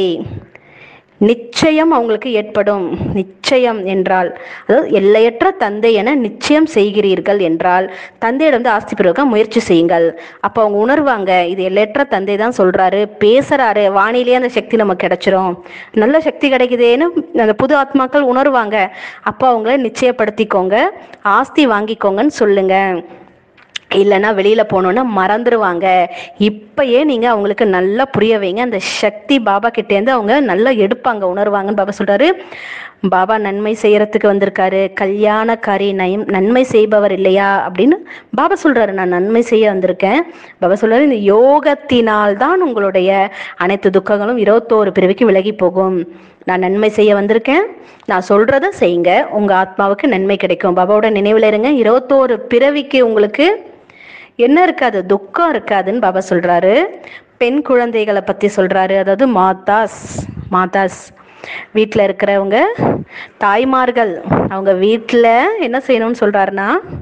நிச்சயம் அவங்களுக்கு ஏற்படும் நிச்சயம் என்றால் அதாவது எல்லையற்ற தந்தை என நிச்சயம் செய்கிறீர்கள் என்றால் தந்தையிடம் வந்து ஆஸ்தி பெறுவதற்காக முயற்சி செய்யுங்கள் அப்போ அவங்க உணர்வாங்க இது எல்லையற்ற தந்தை தான் சொல்றாரு பேசுறாரு வானிலேயே அந்த சக்தி நமக்கு கிடைச்சிரும் நல்ல சக்தி கிடைக்குதேன்னு அந்த புது ஆத்மாக்கள் உணர்வாங்க அப்போ அவங்கள நிச்சயப்படுத்திக்கோங்க ஆஸ்தி வாங்கிக்கோங்கன்னு சொல்லுங்க இல்லைன்னா வெளியில போகணுன்னா மறந்துடுவாங்க இப்பயே நீங்க அவங்களுக்கு நல்லா புரிய வைங்க அந்த சக்தி பாபா கிட்டேருந்து அவங்க நல்லா எடுப்பாங்க உணர்வாங்கன்னு பாபா சொல்றாரு பாபா நன்மை செய்யறதுக்கு வந்திருக்காரு கல்யாணக்காரி நயம் நன்மை செய்பவர் இல்லையா அப்படின்னு பாபா சொல்றாரு நான் நன்மை செய்ய வந்திருக்கேன் பாபா சொல்றாரு இந்த யோகத்தினால் தான் உங்களுடைய அனைத்து துக்கங்களும் இருபத்தோரு பிறவிக்கு விலகி போகும் நான் நன்மை செய்ய வந்திருக்கேன் நான் சொல்றத செய்யுங்க உங்க ஆத்மாவுக்கு நன்மை கிடைக்கும் பாபாவோட நினைவுல இருங்க இருபத்தோரு பிறவிக்கு உங்களுக்கு என்ன இருக்காது துக்கம் இருக்காதுன்னு பாபா சொல்றாரு பெண் குழந்தைகளை பத்தி சொல்றாரு அதாவது மாதாஸ் மாதாஸ் வீட்டில் இருக்கிறவங்க தாய்மார்கள் அவங்க வீட்டில் என்ன செய்யணும்னு சொல்றாருன்னா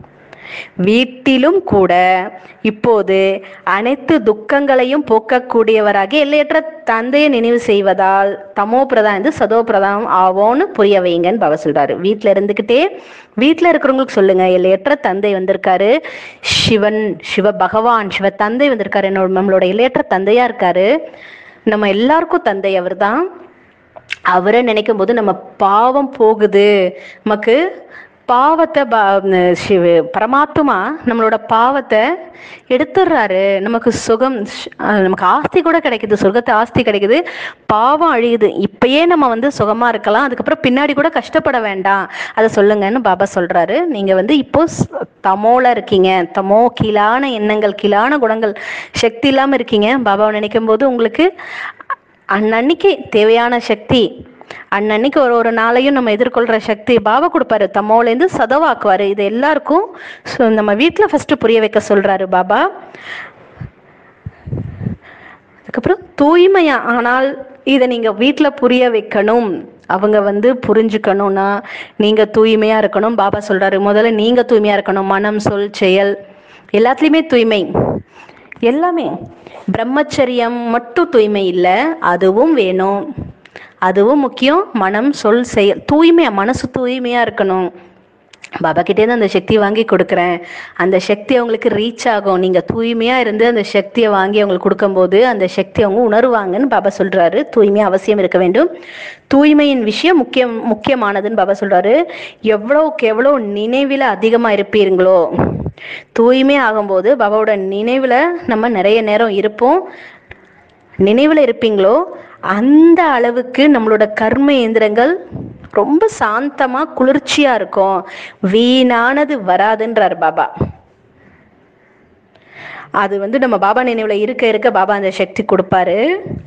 வீட்டிலும் கூட இப்போது அனைத்து துக்கங்களையும் போக்கக்கூடியவராக எல்லையற்ற தந்தையை நினைவு செய்வதால் தமோ பிரதான் இது சதோ பிரதானம் ஆவோன்னு புரிய வைங்கன்னு பாபா சொல்றாரு வீட்டில் இருந்துக்கிட்டே வீட்டில் இருக்கிறவங்களுக்கு சொல்லுங்க எல்லையற்ற தந்தை வந்திருக்காரு சிவன் சிவ பகவான் சிவ தந்தை வந்திருக்காரு என்னோட நம்மளோட எல்லையற்ற தந்தையா இருக்காரு நம்ம எல்லாருக்கும் தந்தை அவர்தான் அவரை நினைக்கும் போது நம்ம பாவம் போகுது நமக்கு பாவத்தை ப- சிவ பரமாத்மா நம்மளோட பாவத்தை எடுத்துடுறாரு நமக்கு சுகம் ஷ்- அஹ் நமக்கு ஆஸ்தி கூட கிடைக்குது சொர்க்கத்தை ஆஸ்தி கிடைக்குது பாவம் அழியுது இப்பயே நம்ம வந்து சுகமா இருக்கலாம் அதுக்கப்புறம் பின்னாடி கூட கஷ்டப்பட வேண்டாம் அதை சொல்லுங்கன்னு பாபா சொல்றாரு நீங்க வந்து இப்போ ஸ்- தமோல இருக்கீங்க தமோ கீழான எண்ணங்கள் கீழான குணங்கள் சக்தி இல்லாம இருக்கீங்க பாபாவை நினைக்கும் போது உங்களுக்கு அன்னன்னைக்கு தேவையான சக்தி அன்னன்னைக்கு ஒரு ஒரு நாளையும் நம்ம எதிர்கொள்கிற சக்தி பாபா கொடுப்பாரு தம்மோலேருந்து சதவாக்குவார் இது எல்லாருக்கும் so நம்ம வீட்டில் ஃபஸ்ட்டு புரிய வைக்க சொல்கிறாரு பாபா அதுக்கப்புறம் தூய்மையா ஆனால் இதை நீங்கள் வீட்டில் புரிய வைக்கணும் அவங்க வந்து புரிஞ்சுக்கணும்னா நீங்கள் தூய்மையாக இருக்கணும் பாபா சொல்கிறாரு முதல்ல நீங்கள் தூய்மையாக இருக்கணும் மனம் சொல் செயல் எல்லாத்துலேயுமே தூய்மை எல்லாமே பிரம்மச்சரியம் மட்டும் தூய்மை இல்லை அதுவும் வேணும் அதுவும் முக்கியம் மனம் சொல் செயல் தூய்மையா மனசு தூய்மையா இருக்கணும் பாபா கிட்டேருந்து அந்த சக்தி வாங்கி கொடுக்குறேன் அந்த சக்தி அவங்களுக்கு ரீச் ஆகும் நீங்க தூய்மையா இருந்து அந்த சக்தியை வாங்கி அவங்களுக்கு கொடுக்கும்போது அந்த சக்தி அவங்க உணருவாங்கன்னு பாபா சொல்றாரு தூய்மை அவசியம் இருக்க வேண்டும் தூய்மையின் விஷயம் முக்கியம் முக்கியமானதுன்னு பாபா சொல்றாரு எவ்வளவுக்கு எவ்வளோ நினைவில் அதிகமா இருப்பீங்களோ தூய்மை ஆகும்போது பாபாவோட நினைவுல நம்ம நிறைய நேரம் இருப்போம் நினைவில் இருப்பீங்களோ அந்த அளவுக்கு நம்மளோட கர்ம இயந்திரங்கள் ரொம்ப சாந்தமா குளிர்ச்சியா இருக்கும் வீணானது வராதுன்றார் பாபா அது வந்து நம்ம பாபா நினைவுல இருக்க இருக்க பாபா அந்த சக்தி கொடுப்பாரு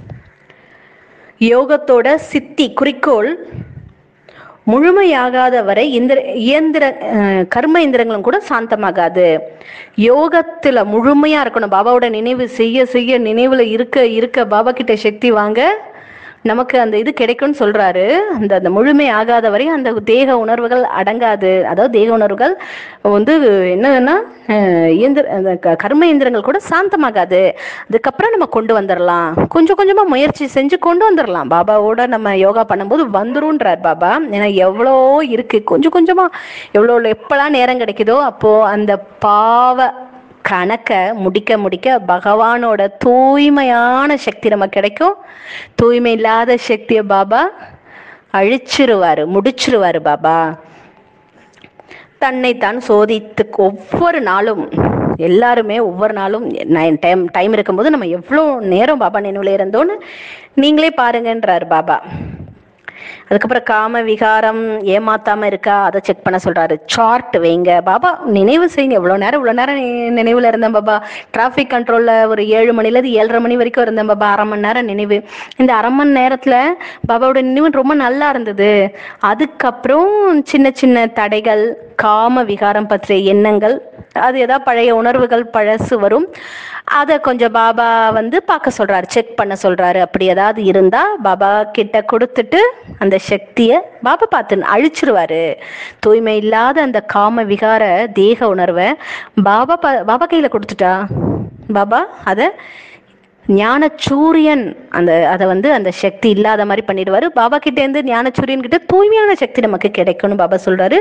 யோகத்தோட சித்தி குறிக்கோள் முழுமையாகாத வரை இந்த இயந்திர அஹ், கர்ம இயந்திரங்களும் கூட சாந்தமாகாது யோகத்துல முழுமையா இருக்கணும் பாபாவோட நினைவு செய்ய செய்ய நினைவுல இருக்க இருக்க பாபா கிட்ட சக்தி வாங்க நமக்கு அந்த இது கிடைக்கும்னு சொல்றாரு அந்த அந்த முழுமை ஆகாத வரை அந்த தேக உணர்வுகள் அடங்காது அதாவது தேக உணர்வுகள் வந்து என்னன்னா அஹ், இயந்திர அந்த க- கர்ம இயந்திரங்கள் கூட சாந்தமாகாது அதுக்கப்புறம் நம்ம கொண்டு வந்துடலாம் கொஞ்சம் கொஞ்சமா முயற்சி செஞ்சு கொண்டு வந்துடலாம் பாபாவோட நம்ம யோகா பண்ணும்போது வந்துருன்றார் பாபா ஏன்னா எவ்வளோ இருக்கு கொஞ்சம் கொஞ்சமா எவ்வளோ எப்பெல்லாம் நேரம் கிடைக்குதோ அப்போ அந்த பாவ கணக்கை முடிக்க முடிக்க பகவானோட தூய்மையான சக்தி நமக்கு கிடைக்கும் தூய்மை இல்லாத சக்தியை பாபா அழிச்சிருவாரு முடிச்சிருவாரு பாபா தன்னைத்தான் சோதித்து ஒவ்வொரு நாளும் எல்லாருமே ஒவ்வொரு நாளும் நைன் டைம் டைம் இருக்கும்போது நம்ம எவ்வளோ நேரம் பாபா நினைவுல இருந்தோன்னு நீங்களே பாருங்கன்றார் பாபா அதுக்கப்புறம் காம விகாரம் ஏமாத்தாம இருக்கா அதை செக் பண்ண சொல்றாரு சார்ட் வைங்க பாபா நினைவு செய்யுங்க எவ்வளவு நேரம் இவ்வளவு நேரம் நி- நினைவுல இருந்தேன் பாபா டிராஃபிக் கண்ட்ரோல்ல ஒரு ஏழு மணில இருந்து ஏழரை மணி வரைக்கும் இருந்தேன் பாபா அரை மணி நேரம் நினைவு இந்த அரை மணி நேரத்துல பாபாவோட நினைவு ரொம்ப நல்லா இருந்தது அதுக்கப்புறம் சின்ன சின்ன தடைகள் காம விகாரம் பற்றிய எண்ணங்கள் அது ஏதாவது பழைய உணர்வுகள் பழசு வரும் அதை கொஞ்சம் பாபா வந்து பார்க்க சொல்றாரு செக் பண்ண சொல்றாரு அப்படி ஏதாவது இருந்தா பாபா கிட்ட கொடுத்துட்டு அந்த சக்தியை பாபா பார்த்து அழிச்சிருவாரு தூய்மை இல்லாத அந்த காம விகார தேக உணர்வை பாபா பா- பாபா கையில கொடுத்துட்டா பாபா அதை ஞான சூரியன் அந்த அதை வந்து அந்த சக்தி இல்லாத மாதிரி பண்ணிடுவாரு பாபா கிட்ட இருந்து ஞான சூரியன் கிட்ட தூய்மையான சக்தி நமக்கு கிடைக்கும்னு பாபா சொல்றாரு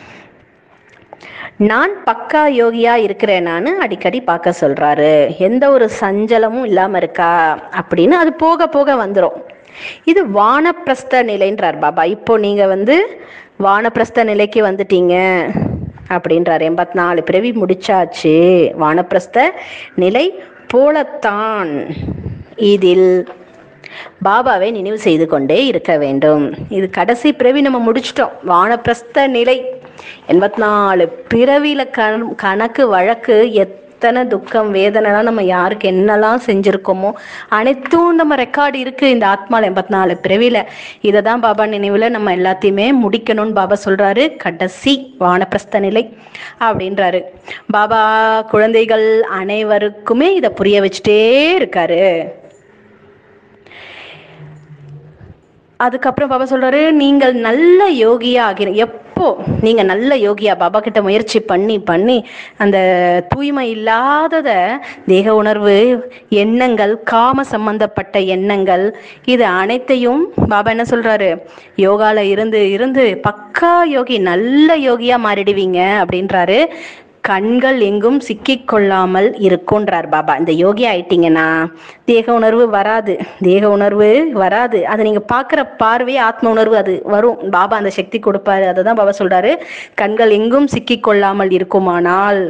நான் பக்கா யோகியா இருக்கிறேன் நான் அடிக்கடி பார்க்க சொல்றாரு எந்த ஒரு சஞ்சலமும் இல்லாம இருக்கா அப்படின்னு அது போக போக வந்துடும் இது வானப்பிரஸ்த நிலைன்றார் பாபா இப்போ நீங்க வந்து வானப்பிரஸ்த நிலைக்கு வந்துட்டீங்க அப்படின்றார் எண்பத்தி நாலு பிறவி முடிச்சாச்சு வானப்பிரஸ்த நிலை போலத்தான் இதில் பாபாவை நினைவு செய்து கொண்டே இருக்க வேண்டும் இது கடைசி பிறவி நம்ம முடிச்சிட்டோம் வானப்பிரஸ்த நிலை எண்பத்தி நாலு பிறவியில கண- கணக்கு வழக்கு எத்தனை துக்கம் வேதனைலாம் நம்ம யாருக்கு என்னெல்லாம் செஞ்சிருக்கோமோ அனைத்தும் நம்ம ரெக்கார்டு இருக்கு இந்த ஆத்மால எண்பத்தி நாலு பிறவியில இதை தான் பாபா நினைவுல நம்ம எல்லாத்தையுமே முடிக்கணும்னு பாபா சொல்றாரு கடைசி வானப்பிரஸ்த நிலை அப்படின்றாரு பாபா குழந்தைகள் அனைவருக்குமே இதை புரிய வச்சுட்டே இருக்காரு அதுக்கப்புறம் பாபா சொல்றாரு நீங்கள் நல்ல யோகியா ஆகிற எப்போ நீங்க நல்ல யோகியா பாபா கிட்ட முயற்சி பண்ணி பண்ணி அந்த தூய்மை இல்லாதத தேக உணர்வு எண்ணங்கள் காம சம்பந்தப்பட்ட எண்ணங்கள் இது அனைத்தையும் பாபா என்ன சொல்றாரு யோகால இருந்து இருந்து பக்கா யோகி நல்ல யோகியா மாறிடுவீங்க அப்படின்றாரு கண்கள் எங்கும் சிக்கிக் கொள்ளாமல் இருக்குன்றார் பாபா இந்த யோகி ஆயிட்டீங்கன்னா தேக உணர்வு வராது தேக உணர்வு வராது அது நீங்க பாக்குற பார்வை ஆத்ம உணர்வு அது வரும் பாபா அந்த சக்தி கொடுப்பாரு அதை தான் பாபா சொல்றாரு கண்கள் எங்கும் சிக்கிக் கொள்ளாமல் இருக்குமானால்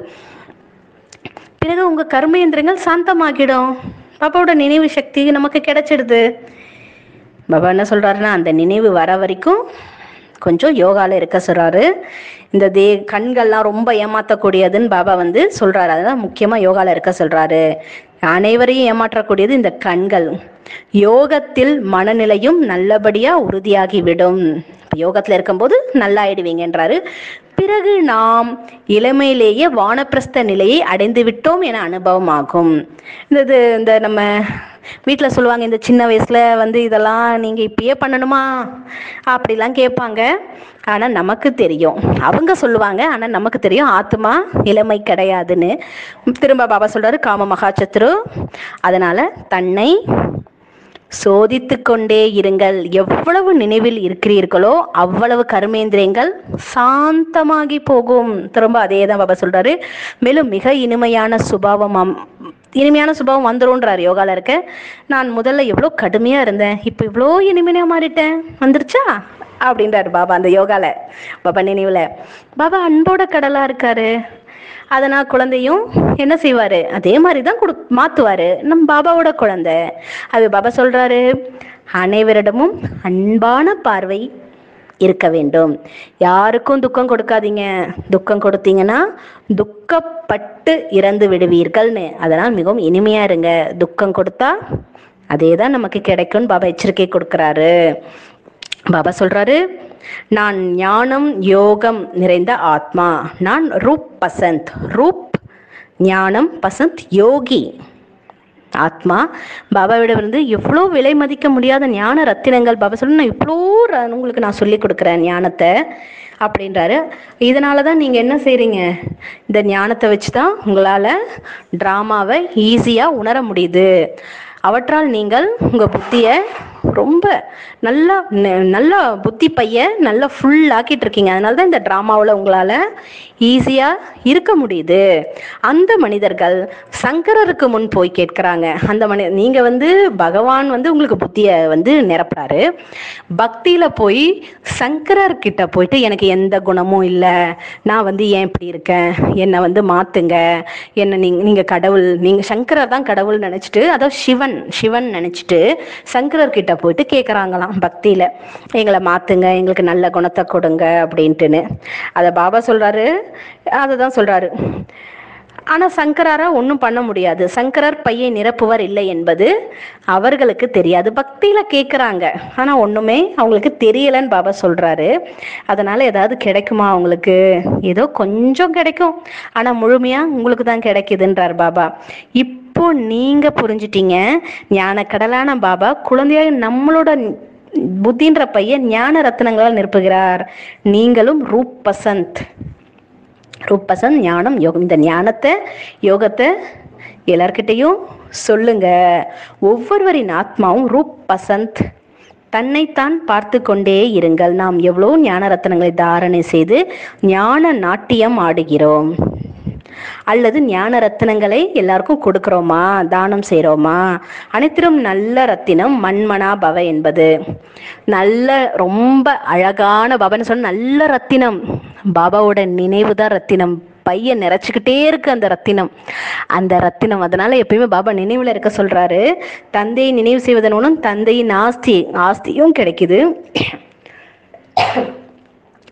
பிறகு உங்க கர்மேந்திரங்கள் சாந்தமாகிடும் பாபாவோட நினைவு சக்தி நமக்கு கிடைச்சிடுது பாபா என்ன சொல்றாருன்னா அந்த நினைவு வர வரைக்கும் கொஞ்சம் யோகால இருக்க சொல்றாரு இந்த தே கண்கள்லாம் ரொம்ப ஏமாத்தக்கூடியதுன்னு பாபா வந்து சொல்றாரு அதெல்லாம் முக்கியமா யோகால இருக்க சொல்றாரு அனைவரையும் ஏமாற்றக்கூடியது இந்த கண்கள் யோகத்தில் மனநிலையும் நல்லபடியா உறுதியாகிவிடும் யோகத்துல இருக்கும்போது நல்லாயிடுவீங்கன்றாரு பிறகு நாம் இளமையிலேயே வானப்பிரஸ்த நிலையை அடைந்து விட்டோம் என அனுபவமாகும் இந்த இது இந்த நம்ம வீட்டில் சொல்லுவாங்க இந்த சின்ன வயசுல வந்து இதெல்லாம் நீங்க இப்பயே பண்ணணுமா அப்படிலாம் கேட்பாங்க ஆனா நமக்கு தெரியும் அவங்க சொல்லுவாங்க ஆனா நமக்கு தெரியும் ஆத்மா இளமை கிடையாதுன்னு திரும்ப பாபா சொல்றாரு காம மகாசத்ரு அதனால தன்னை சோதித்து கொண்டே இருங்கள் எவ்வளவு நினைவில் இருக்கிறீர்களோ அவ்வளவு கர்மேந்திரியங்கள் சாந்தமாகி போகும் திரும்ப அதே தான் பாபா சொல்றாரு மேலும் மிக இனிமையான சுபாவம் அம்- இனிமையான சுபாவம் வந்துரும்ன்றாரு யோகால இருக்க நான் முதல்ல எவ்வளோ கடுமையா இருந்தேன் இப்போ இவ்வளோ இனிமையா மாறிட்டேன் வந்துருச்சா அப்படின்றாரு பாபா அந்த யோகால பாபா நினைவுல பாபா அன்போட கடலா இருக்காரு அதனால் குழந்தையும் என்ன செய்வாரு அதே மாதிரி தான் கொடு மாத்துவாரு நம் பாபாவோட குழந்தை அது பாபா சொல்றாரு அனைவரிடமும் அன்பான பார்வை இருக்க வேண்டும் யாருக்கும் துக்கம் கொடுக்காதீங்க துக்கம் கொடுத்தீங்கன்னா துக்கப்பட்டு இறந்து விடுவீர்கள்னு அதனால் மிகவும் இனிமையா இருங்க துக்கம் கொடுத்தா அதே தான் நமக்கு கிடைக்கும்னு பாபா எச்சரிக்கை கொடுக்குறாரு பாபா சொல்றாரு நான் ஞானம் யோகம் நிறைந்த ஆத்மா நான் ரூப் பசந்த் ரூப் ஞானம் பசந்த் யோகி ஆத்மா பாபாவிடம் இருந்து எவ்வளோ விலை மதிக்க முடியாத ஞான ரத்தினங்கள் பாபா சொல்ல நான் இவ்வளோ ர- உங்களுக்கு நான் சொல்லி கொடுக்குறேன் ஞானத்தை அப்படின்றாரு இதனால தான் நீங்கள் என்ன செய்கிறீங்க இந்த ஞானத்தை வச்சு தான் உங்களால் ட்ராமாவை ஈஸியாக உணர முடியுது அவற்றால் நீங்கள் உங்கள் புத்தியை ரொம்ப நல்லா ந- நல்லா புத்தி பைய நல்லா ஃபுல் ஆக்கிட்டு இருக்கீங்க அதனால தான் இந்த ட்ராமாவில் உங்களால் ஈஸியாக இருக்க முடியுது அந்த மனிதர்கள் சங்கரருக்கு முன் போய் கேட்குறாங்க அந்த மனி நீங்கள் வந்து பகவான் வந்து உங்களுக்கு புத்தியை வந்து நிரப்புறாரு பக்தியில் போய் சங்கரர் கிட்ட போயிட்டு எனக்கு எந்த குணமும் இல்லை நான் வந்து ஏன் இப்படி இருக்கேன் என்னை வந்து மாற்றுங்க என்ன நீங்க நீங்கள் கடவுள் நீங்கள் சங்கரர் தான் கடவுள் நினச்சிட்டு அதாவது சிவன் சிவன் நினச்சிட்டு சங்கரர் கிட்ட போயிட்டு கேட்குறாங்களாம் பக்தியில் எங்களை மாற்றுங்க எங்களுக்கு நல்ல குணத்தை கொடுங்க அப்படின்ட்டுன்னு அதை பாபா சொல்கிறாரு அதை தான் சொல்கிறாரு ஆனால் சங்கராரா ஒன்றும் பண்ண முடியாது சங்கரர் பையை நிரப்புவர் இல்லை என்பது அவர்களுக்கு தெரியாது பக்தியில் கேட்குறாங்க ஆனால் ஒன்றுமே அவங்களுக்கு தெரியலன்னு பாபா சொல்கிறாரு அதனால் ஏதாவது கிடைக்குமா அவங்களுக்கு ஏதோ கொஞ்சம் கிடைக்கும் ஆனால் முழுமையாக உங்களுக்கு தான் கிடைக்குதுன்றார் பாபா இப்போ நீங்கள் புரிஞ்சிட்டீங்க ஞான கடலான பாபா குழந்தையாக நம்மளோட புத்தின்ற பையன் ஞான ரத்னங்களால் நிரப்புகிறார் நீங்களும் ரூப் பசந்த் ரூபசன் ஞானம் யோகம் இந்த ஞானத்தை யோகத்தை எல்லார்கிட்டையும் சொல்லுங்க ஒவ்வொருவரின் ஆத்மாவும் ரூப் பசந்த் தன்னைத்தான் பார்த்து கொண்டே இருங்கள் நாம் எவ்வளோ ஞான ரத்னங்களை தாரணை செய்து ஞான நாட்டியம் ஆடுகிறோம் அல்லது ஞான ரத்தினங்களை எல்லாருக்கும் கொடுக்கிறோமா தானம் செய்கிறோமா அனைத்திலும் நல்ல ரத்தினம் மண்மனா பவ என்பது நல்ல ரொம்ப அழகான பவன்னு சொன்ன நல்ல ரத்தினம் பாபாவோட நினைவு தான் ரத்தினம் பையன் நிறைச்சிக்கிட்டே இருக்கு அந்த ரத்தினம் அந்த ரத்தினம் அதனால எப்பயுமே பாபா நினைவுல இருக்க சொல்றாரு தந்தையை நினைவு செய்வதன் மூலம் தந்தையின் ஆஸ்தி ஆஸ்தியும் கிடைக்குது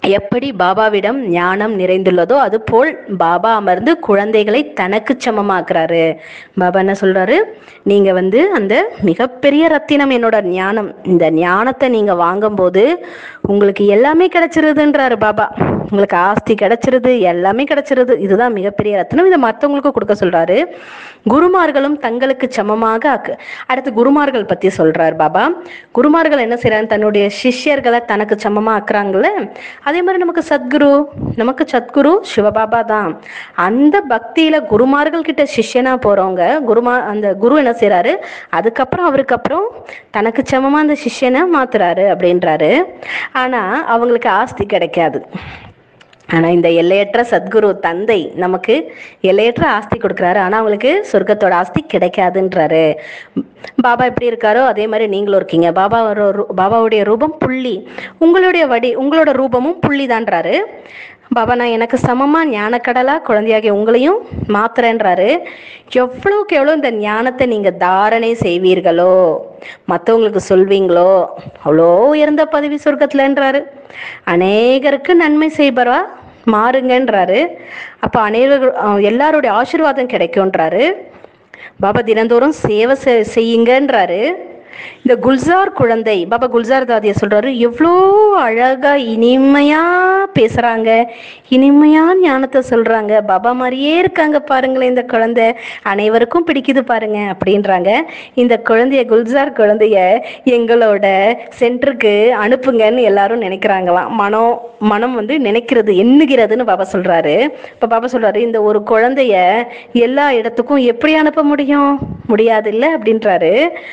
எப்படி பாபாவிடம் ஞானம் நிறைந்துள்ளதோ அது போல் பாபா அமர்ந்து குழந்தைகளை தனக்கு சமமாக்குறாரு பாபா என்ன சொல்றாரு நீங்க வந்து அந்த மிகப்பெரிய ரத்தினம் என்னோட ஞானம் இந்த ஞானத்தை நீங்க வாங்கும்போது உங்களுக்கு எல்லாமே கிடைச்சிருதுன்றாரு பாபா உங்களுக்கு ஆஸ்தி கிடைச்சிருது எல்லாமே கிடைச்சிருது இதுதான் மிகப்பெரிய ரத்தினம் இதை மற்றவங்களுக்கு கொடுக்க சொல்றாரு குருமார்களும் தங்களுக்கு சமமாக ஆக்கு- அடுத்து குருமார்கள் பத்தி சொல்றார் பாபா குருமார்கள் என்ன செய்றாங்க தன்னுடைய சிஷ்யர்களை தனக்கு சமமா ஆக்குறாங்கல்ல அதே மாதிரி நமக்கு சத்குரு நமக்கு சத்குரு சிவபாபா தான் அந்த பக்தியில குருமார்கள் கிட்ட சிஷ்யனா போறவங்க குருமா அந்த குரு என்ன செய்றாரு அதுக்கப்புறம் அவருக்கு அப்புறம் தனக்கு சமமா அந்த சிஷ்யனை மாத்துறாரு அப்படின்றாரு ஆனா அவங்களுக்கு ஆஸ்தி கிடைக்காது ஆனா இந்த எல்லையற்ற சத்குரு தந்தை நமக்கு எல்லையற்ற ஆஸ்தி கொடுக்குறாரு ஆனா அவங்களுக்கு சொர்க்கத்தோட ஆஸ்தி கிடைக்காதுன்றாரு பாபா எப்படி இருக்காரோ அதே மாதிரி நீங்களும் இருக்கீங்க பாபா பாபாவுடைய ரூபம் புள்ளி உங்களுடைய வடி உங்களோட ரூபமும் புள்ளி தான்றாரு பாபா நான் எனக்கு சமமா ஞானக்கடலா குழந்தையாகிய உங்களையும் மாத்துறேன்றாரு எவ்வளவுக்கு எவ்வளோ இந்த ஞானத்தை நீங்க தாரணை செய்வீர்களோ மற்றவங்களுக்கு சொல்வீங்களோ அவ்வளோ உயர்ந்த பதவி சொர்க்கத்துலன்றாரு அநேகருக்கு நன்மை செய்பவரா மாறுங்கன்றாரு அப்போ அநேகர் அஹ் எல்லாருடைய ஆசீர்வாதம் கிடைக்கும்ன்றாரு பாபா தினந்தோறும் சேவை செ- செய்யுங்கன்றாரு இந்த குல்சார் குழந்தை பாபா குல்சார் தாதிய சொல்றாரு எவ்வளோ அழகா இனிமையா பேசுறாங்க இனிமையா ஞானத்தை சொல்றாங்க பாபா மாதிரியே இருக்காங்க பாருங்களேன் இந்த குழந்தை அனைவருக்கும் பிடிக்குது பாருங்க அப்படின்றாங்க இந்த குழந்தைய குல்சார் குழந்தைய எங்களோட சென்டருக்கு அனுப்புங்கன்னு எல்லாரும் நினைக்கிறாங்களாம் மனம் மனம் வந்து நினைக்கிறது எண்ணுகிறதுன்னு பாபா சொல்றாரு இப்ப பாபா சொல்றாரு இந்த ஒரு குழந்தைய எல்லா இடத்துக்கும் எப்படி அனுப்ப முடியும் முடியாது இல்ல அப்படின்றாரு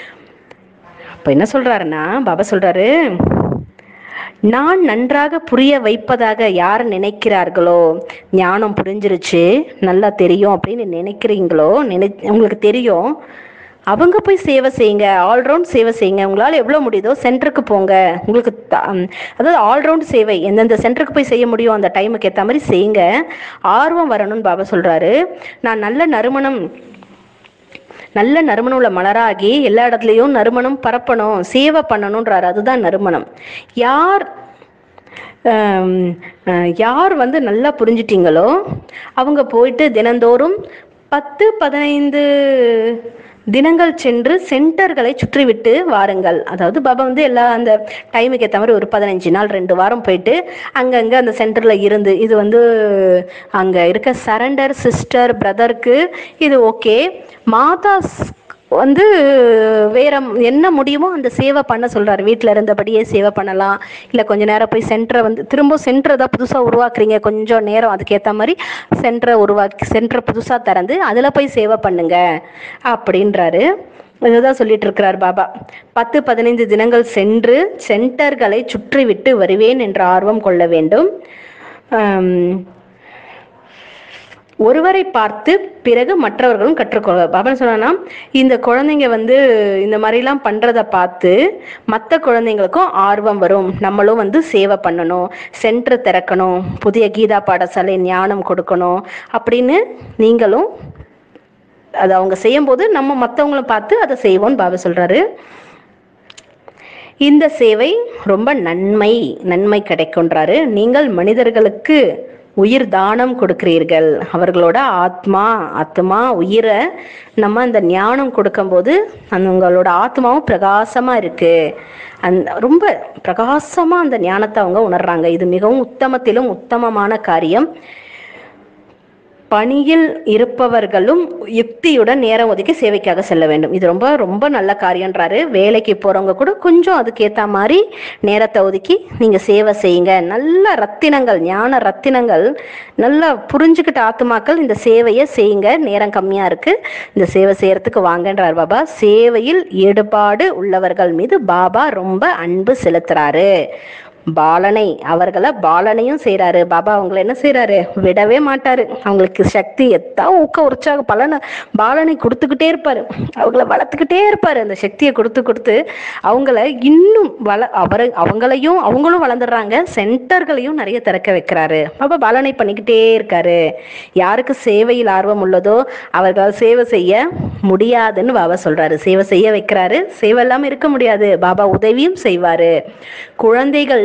அப்ப என்ன சொல்றாருன்னா பாபா சொல்றாரு நான் நன்றாக புரிய வைப்பதாக யார் நினைக்கிறார்களோ ஞானம் புரிஞ்சிருச்சு நல்லா தெரியும் அப்படின்னு நினைக்கிறீங்களோ நினை உங்களுக்கு தெரியும் அவங்க போய் சேவை செய்யுங்க ஆல்ரவுண்ட் சேவை செய்யுங்க உங்களால் எவ்வளோ முடியுதோ சென்டருக்கு போங்க உங்களுக்கு த- ம், அதாவது ஆல்ரவுண்ட் சேவை எந்தெந்த சென்டருக்கு போய் செய்ய முடியும் அந்த டைமுக்கு ஏற்ற மாதிரி செய்யுங்க ஆர்வம் வரணும்னு பாபா சொல்றாரு நான் நல்ல நறுமணம் நல்ல நறுமணம் உள்ள மலராகி எல்லா இடத்துலையும் நறுமணம் பரப்பணும் சேவை பண்ணணுன்றாரு அதுதான் நறுமணம் யார் ஆம், அஹ், யார் வந்து நல்லா புரிஞ்சிட்டீங்களோ அவங்க போயிட்டு தினந்தோறும் பத்து பதினைந்து தினங்கள் சென்று சென்டர்களை சுற்றிவிட்டு வாருங்கள் அதாவது பாபா வந்து எல்லா அந்த டைமுக்கு ஏற்ற மாதிரி ஒரு பதினஞ்சு நாள் ரெண்டு வாரம் போயிட்டு அங்கங்கே அந்த சென்டரில் இருந்து இது வந்து அங்கே இருக்க சரண்டர் சிஸ்டர் பிரதருக்கு இது ஓகே மாதா வந்து வேற என்ன முடியுமோ அந்த சேவை பண்ண சொல்றாரு வீட்டில் இருந்தபடியே சேவை பண்ணலாம் இல்லை கொஞ்ச நேரம் போய் சென்டரை வந்து திரும்ப சென்டரை தான் புதுசாக உருவாக்குறீங்க கொஞ்சம் நேரம் அதுக்கேற்ற மாதிரி சென்டரை உருவாக்கி சென்டரை புதுசாக திறந்து அதில் போய் சேவை பண்ணுங்க அப்படின்றாரு இதுதான் சொல்லிட்டு இருக்கிறார் பாபா பத்து பதினைந்து தினங்கள் சென்று சென்டர்களை சுற்றிவிட்டு வருவேன் என்ற ஆர்வம் கொள்ள வேண்டும் ஆம், ஒருவரை பார்த்து பிறகு மற்றவர்களும் கற்றுக்கொள்ள பாபா சொன்னா இந்த குழந்தைங்க வந்து இந்த மாதிரிலாம் பண்றத பார்த்து மற்ற குழந்தைங்களுக்கும் ஆர்வம் வரும் நம்மளும் வந்து சேவை பண்ணணும் சென்டர் திறக்கணும் புதிய கீதா பாடசாலை ஞானம் கொடுக்கணும் அப்படின்னு நீங்களும் அது அவங்க செய்யும்போது நம்ம மற்றவங்களும் பார்த்து அதை செய்வோம்னு பாபா சொல்றாரு இந்த சேவை ரொம்ப நன்மை நன்மை கிடைக்குன்றாரு நீங்கள் மனிதர்களுக்கு உயிர் தானம் கொடுக்கிறீர்கள் அவர்களோட ஆத்மா ஆத்மா உயிரை நம்ம அந்த ஞானம் கொடுக்கும்போது அந்த உங்களோட ஆத்மாவும் பிரகாசமா இருக்கு அந்த ரொம்ப பிரகாசமா அந்த ஞானத்தை அவங்க உணர்றாங்க இது மிகவும் உத்தமத்திலும் உத்தமமான காரியம் பணியில் இருப்பவர்களும் யுக்தியுடன் நேரம் ஒதுக்கி சேவைக்காக செல்ல வேண்டும் இது ரொம்ப ரொம்ப நல்ல காரியன்றாரு வேலைக்கு போறவங்க கூட கொஞ்சம் அதுக்கேத்த மாதிரி நேரத்தை ஒதுக்கி நீங்க சேவை செய்யுங்க நல்ல ரத்தினங்கள் ஞான ரத்தினங்கள் நல்லா புரிஞ்சுக்கிட்ட ஆத்துமாக்கள் இந்த சேவையை செய்யுங்க நேரம் கம்மியா இருக்கு இந்த சேவை செய்யறதுக்கு வாங்கன்றார் பாபா சேவையில் ஈடுபாடு உள்ளவர்கள் மீது பாபா ரொம்ப அன்பு செலுத்துறாரு பாலனை அவர்களை பாலனையும் செய்றாரு பாபா அவங்கள என்ன செய்றாரு விடவே மாட்டாரு அவங்களுக்கு சக்தி எத்தா ஊக்க உற்சாக பலனை பாலனை கொடுத்துக்கிட்டே இருப்பாரு அவங்கள வளர்த்துக்கிட்டே இருப்பாரு அந்த சக்தியை கொடுத்து கொடுத்து அவங்கள இன்னும் வள அவரை அவங்களையும் அவங்களும் வளர்ந்துடுறாங்க சென்டர்களையும் நிறைய திறக்க வைக்கிறாரு பாபா பாலனை பண்ணிக்கிட்டே இருக்காரு யாருக்கு சேவையில் ஆர்வம் உள்ளதோ அவர்களால் சேவை செய்ய முடியாதுன்னு பாபா சொல்றாரு சேவை செய்ய வைக்கிறாரு சேவை இல்லாம இருக்க முடியாது பாபா உதவியும் செய்வாரு குழந்தைகள்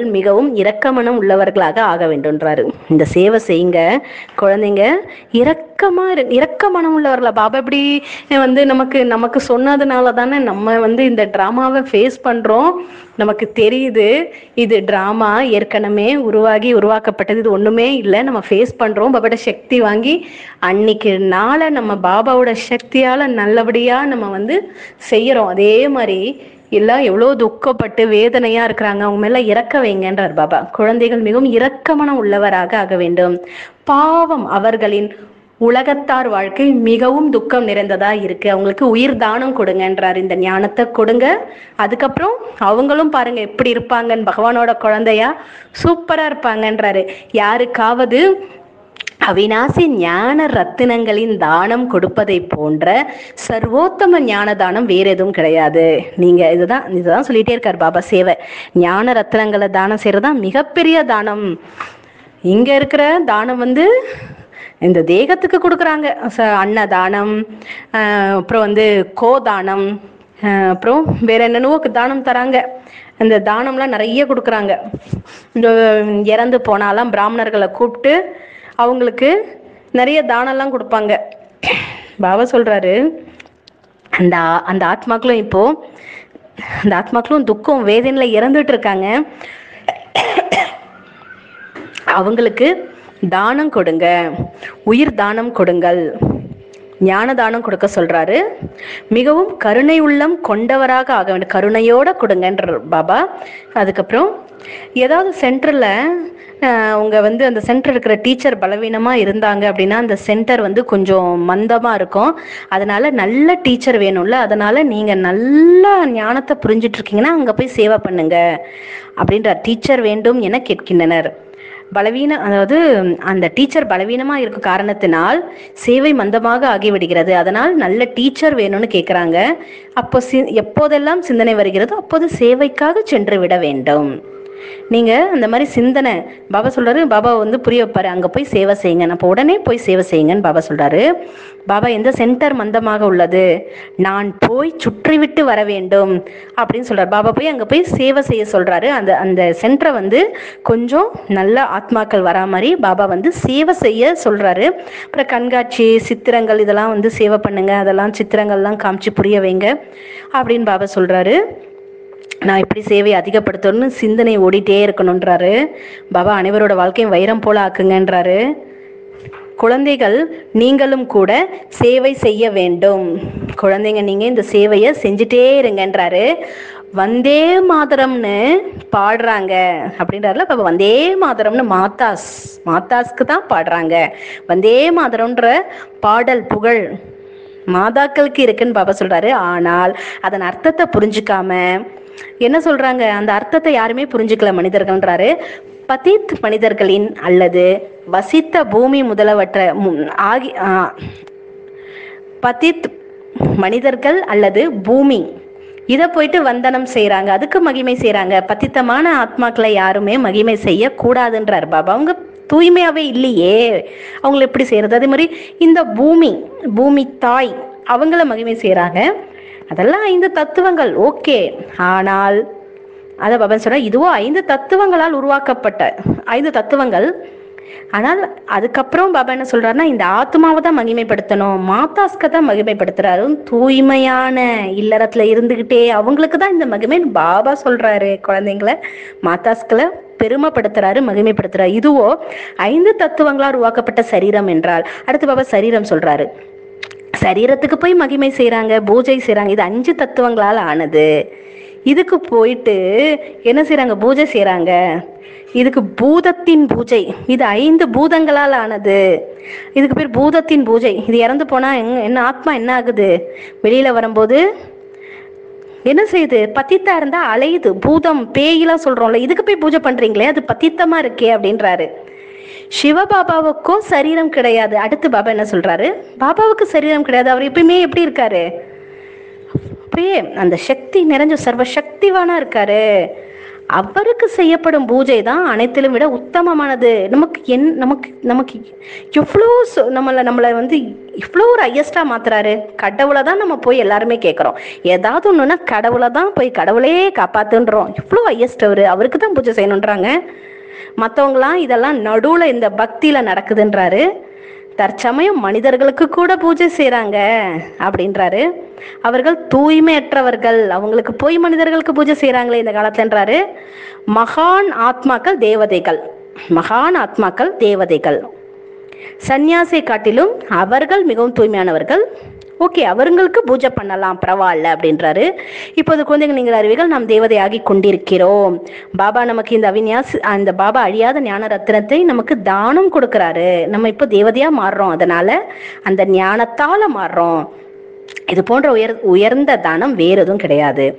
மிகவும் இரக்கமனம் உள்ளவர்களாக ஆக வேண்டும்ன்றாரு இந்த சேவை செய்யுங்க குழந்தைங்க இரக்கமா இரு- இரக்க மனம் உள்ளவர்களா பாபா இப்படி வந்து நமக்கு நமக்கு சொன்னதுனால தானே நம்ம வந்து இந்த டிராமாவை ஃபேஸ் பண்றோம் நமக்கு தெரியுது இது டிராமா ஏற்கனவே உருவாகி உருவாக்கப்பட்டது இது ஒண்ணுமே இல்லை நம்ம ஃபேஸ் பண்றோம் பாபாட்ட சக்தி வாங்கி அன்னைக்கு நாளை நம்ம பாபாவோட சக்தியால நல்லபடியா நம்ம வந்து செய்யறோம் அதே மாதிரி எல்லாம் எவ்வளோ துக்கப்பட்டு வேதனையா இருக்கிறாங்க அவங்க மேல இறக்க வைங்கன்றார் பாபா குழந்தைகள் மிகவும் இரக்கமனம் உள்ளவராக ஆக வேண்டும் பாவம் அவர்களின் உலகத்தார் வாழ்க்கை மிகவும் துக்கம் நிறைந்ததா இருக்கு அவங்களுக்கு உயிர் தானம் கொடுங்கன்றார் இந்த ஞானத்தை கொடுங்க அதுக்கப்புறம் அவங்களும் பாருங்க எப்படி இருப்பாங்கன்னு பகவானோட குழந்தையா சூப்பரா இருப்பாங்கன்றாரு யாருக்காவது அவிநாசி ஞான ரத்தினங்களின் தானம் கொடுப்பதை போன்ற சர்வோத்தம ஞான தானம் வேற எதுவும் கிடையாது நீங்க இதுதான் இதுதான் சொல்லிட்டே இருக்கார் பாபா சேவை ஞான ரத்தினங்களை தானம் செய்யறதுதான் மிகப்பெரிய தானம் இங்க இருக்கிற தானம் வந்து இந்த தேகத்துக்கு கொடுக்குறாங்க ச- அன்னதானம் ஆஹ் அப்புறம் வந்து கோதானம் ஆஹ் அப்புறம் வேற என்னென்னவோ தானம் தராங்க இந்த தானம்லாம் நிறைய கொடுக்குறாங்க இந்த இறந்து போனாலாம் பிராமணர்களை கூப்பிட்டு அவங்களுக்கு நிறைய தானம்லாம் கொடுப்பாங்க பாபா சொல்றாரு அந்த ஆ- அந்த ஆத்மாக்களும் இப்போ அந்த ஆத்மாக்களும் துக்கம் வேதனையில இறந்துட்டு இருக்காங்க அவங்களுக்கு தானம் கொடுங்க உயிர் தானம் கொடுங்கள் ஞான தானம் கொடுக்க சொல்றாரு மிகவும் கருணை உள்ளம் கொண்டவராக ஆக வேண்டும் கருணையோட கொடுங்கன்ற பாபா அதுக்கப்புறம் ஏதாவது சென்டர்ல உங்க வந்து அந்த சென்டர் இருக்கிற டீச்சர் பலவீனமா இருந்தாங்க அப்படின்னா அந்த சென்டர் வந்து கொஞ்சம் மந்தமா இருக்கும் அதனால நல்ல டீச்சர் வேணும்ல அதனால நீங்க நல்லா ஞானத்தை புரிஞ்சிட்டு இருக்கீங்கன்னா அங்க போய் சேவை பண்ணுங்க அப்படின்ற டீச்சர் வேண்டும் என கேட்கின்றனர் பலவீன அதாவது அந்த டீச்சர் பலவீனமா இருக்கும் காரணத்தினால் சேவை மந்தமாக ஆகிவிடுகிறது அதனால் நல்ல டீச்சர் வேணும்னு கேட்குறாங்க அப்போ சி எப்போதெல்லாம் சிந்தனை வருகிறதோ அப்போது சேவைக்காக சென்று விட வேண்டும் நீங்க அந்த மாதிரி சிந்தனை பாபா சொல்றாரு பாபா வந்து புரிய வைப்பாரு அங்க போய் சேவை செய்யுங்க அப்போ உடனே போய் சேவை செய்யுங்கன்னு பாபா சொல்றாரு பாபா எந்த சென்டர் மந்தமாக உள்ளது நான் போய் சுற்றிவிட்டு வர வேண்டும் அப்படின்னு சொல்றாரு பாபா போய் அங்க போய் சேவை செய்ய சொல்றாரு அந்த அந்த சென்டரை வந்து கொஞ்சம் நல்ல ஆத்மாக்கள் வரா மாதிரி பாபா வந்து சேவை செய்ய சொல்றாரு அப்புறம் கண்காட்சி சித்திரங்கள் இதெல்லாம் வந்து சேவை பண்ணுங்க அதெல்லாம் சித்திரங்கள்லாம் காமிச்சு புரிய வைங்க அப்படின்னு பாபா சொல்றாரு நான் இப்படி சேவையை அதிகப்படுத்தணும்னு சிந்தனை ஓடிட்டே இருக்கணுன்றாரு பாபா அனைவரோட வாழ்க்கையும் வைரம் போல ஆக்குங்கன்றாரு குழந்தைகள் நீங்களும் கூட சேவை செய்ய வேண்டும் குழந்தைங்க நீங்க இந்த சேவையை செஞ்சுட்டே இருங்கன்றாரு வந்தே மாதரம்னு பாடுறாங்க அப்படின்றாருல அப்ப வந்தே மாதரம்னு மாதாஸ் மாதாஸ்க்கு தான் பாடுறாங்க வந்தே மாதரம்ன்ற பாடல் புகழ் மாதாக்களுக்கு இருக்குன்னு பாபா சொல்றாரு ஆனால் அதன் அர்த்தத்தை புரிஞ்சுக்காம என்ன சொல்றாங்க அந்த அர்த்தத்தை யாருமே புரிஞ்சுக்கல மனிதர்கள்ன்றாரு பதித் மனிதர்களின் அல்லது வசித்த பூமி முதலவற்ற மு- ஆகி ஆ, பதித் மனிதர்கள் அல்லது பூமி இதை போயிட்டு வந்தனம் செய்றாங்க அதுக்கு மகிமை செய்றாங்க பத்தித்தமான ஆத்மாக்களை யாருமே மகிமை செய்ய கூடாதுன்றார் பாபா அவங்க தூய்மையாவே இல்லையே அவங்கள எப்படி செய்யறது அதே மாதிரி இந்த பூமி பூமி தாய் அவங்கள மகிமை செய்றாங்க அதெல்லாம் ஐந்து தத்துவங்கள் ஓகே ஆனால் அத பாபா சொல்ற இதுவோ ஐந்து தத்துவங்களால் உருவாக்கப்பட்ட ஐந்து தத்துவங்கள் ஆனால் அதுக்கப்புறம் பாபா என்ன சொல்றாருன்னா இந்த ஆத்மாவை தான் மகிமைப்படுத்தணும் மாதாஸ்க தான் மகிமைப்படுத்துறாரு தூய்மையான இல்லறத்துல இருந்துகிட்டே அவங்களுக்கு தான் இந்த மகிமை பாபா சொல்றாரு குழந்தைங்கள மாதாஸ்களை பெருமைப்படுத்துறாரு மகிமைப்படுத்துறாரு இதுவோ ஐந்து தத்துவங்களால் உருவாக்கப்பட்ட சரீரம் என்றால் அடுத்து பாபா சரீரம் சொல்றாரு சரீரத்துக்கு போய் மகிமை செய்றாங்க பூஜை செய்றாங்க இது அஞ்சு தத்துவங்களால் ஆனது இதுக்கு போயிட்டு என்ன செய்றாங்க பூஜை செய்றாங்க இதுக்கு பூதத்தின் பூஜை இது ஐந்து பூதங்களால் ஆனது இதுக்கு பேர் பூதத்தின் பூஜை இது இறந்து போனா எங்க- என்ன ஆத்மா என்ன ஆகுது வெளியில வரும்போது என்ன செய்யுது பத்தித்தா இருந்தா அலையுது பூதம் பேயெல்லாம் சொல்றோம்ல இதுக்கு போய் பூஜை பண்றீங்களே அது பத்தித்தமா இருக்கே அப்படின்றாரு சிவபாபாவுக்கும் சரீரம் கிடையாது அடுத்து பாபா என்ன சொல்றாரு பாபாவுக்கு சரீரம் கிடையாது அவர் எப்பயுமே எப்படி இருக்காரு அப்படியே அந்த சக்தி நிறைஞ்ச சர்வ சக்திவானா இருக்காரு அவருக்கு செய்யப்படும் பூஜை தான் அனைத்திலும் விட உத்தமமானது நமக்கு என் நமக்கு நமக்கு எவ்வளோ சொ- நம்மளை நம்மளை வந்து இவ்வளோ ஒரு ஹையஸ்டா மாத்துறாரு கடவுளை தான் நம்ம போய் எல்லாருமே கேட்குறோம் ஏதாவது ஒன்றுனா கடவுளை தான் போய் கடவுளே காப்பாத்துன்றோம் இவ்வளோ ஹையஸ்ட் அவரு அவருக்கு தான் பூஜை செய்யணுன்றாங்க மற்றவங்களாம் இதெல்லாம் நடுவில் இந்த பக்தியில் நடக்குதுன்றாரு தற்சமயம் மனிதர்களுக்கு கூட பூஜை செய்கிறாங்க அப்படின்றாரு அவர்கள் தூய்மையற்றவர்கள் அவங்களுக்கு போய் மனிதர்களுக்கு பூஜை செய்கிறாங்களே இந்த காலத்துலன்றாரு மகான் ஆத்மாக்கள் தேவதைகள் மகான் ஆத்மாக்கள் தேவதைகள் சந்நியாசை காட்டிலும் அவர்கள் மிகவும் தூய்மையானவர்கள் ஓகே அவங்களுக்கு பூஜை பண்ணலாம் பரவாயில்ல அப்படின்றாரு இப்போது குழந்தைகள் நீங்கள் அறிவீர்கள் நாம் தேவதையாகி கொண்டிருக்கிறோம் பாபா நமக்கு இந்த அவிநியாஸ் அந்த பாபா அழியாத ஞான ரத்தினத்தை நமக்கு தானம் கொடுக்கறாரு நம்ம இப்போ தேவதையா மாறுறோம் அதனால அந்த ஞானத்தால மாறுறோம் இது போன்ற உயர் உயர்ந்த தானம் வேற எதுவும் கிடையாது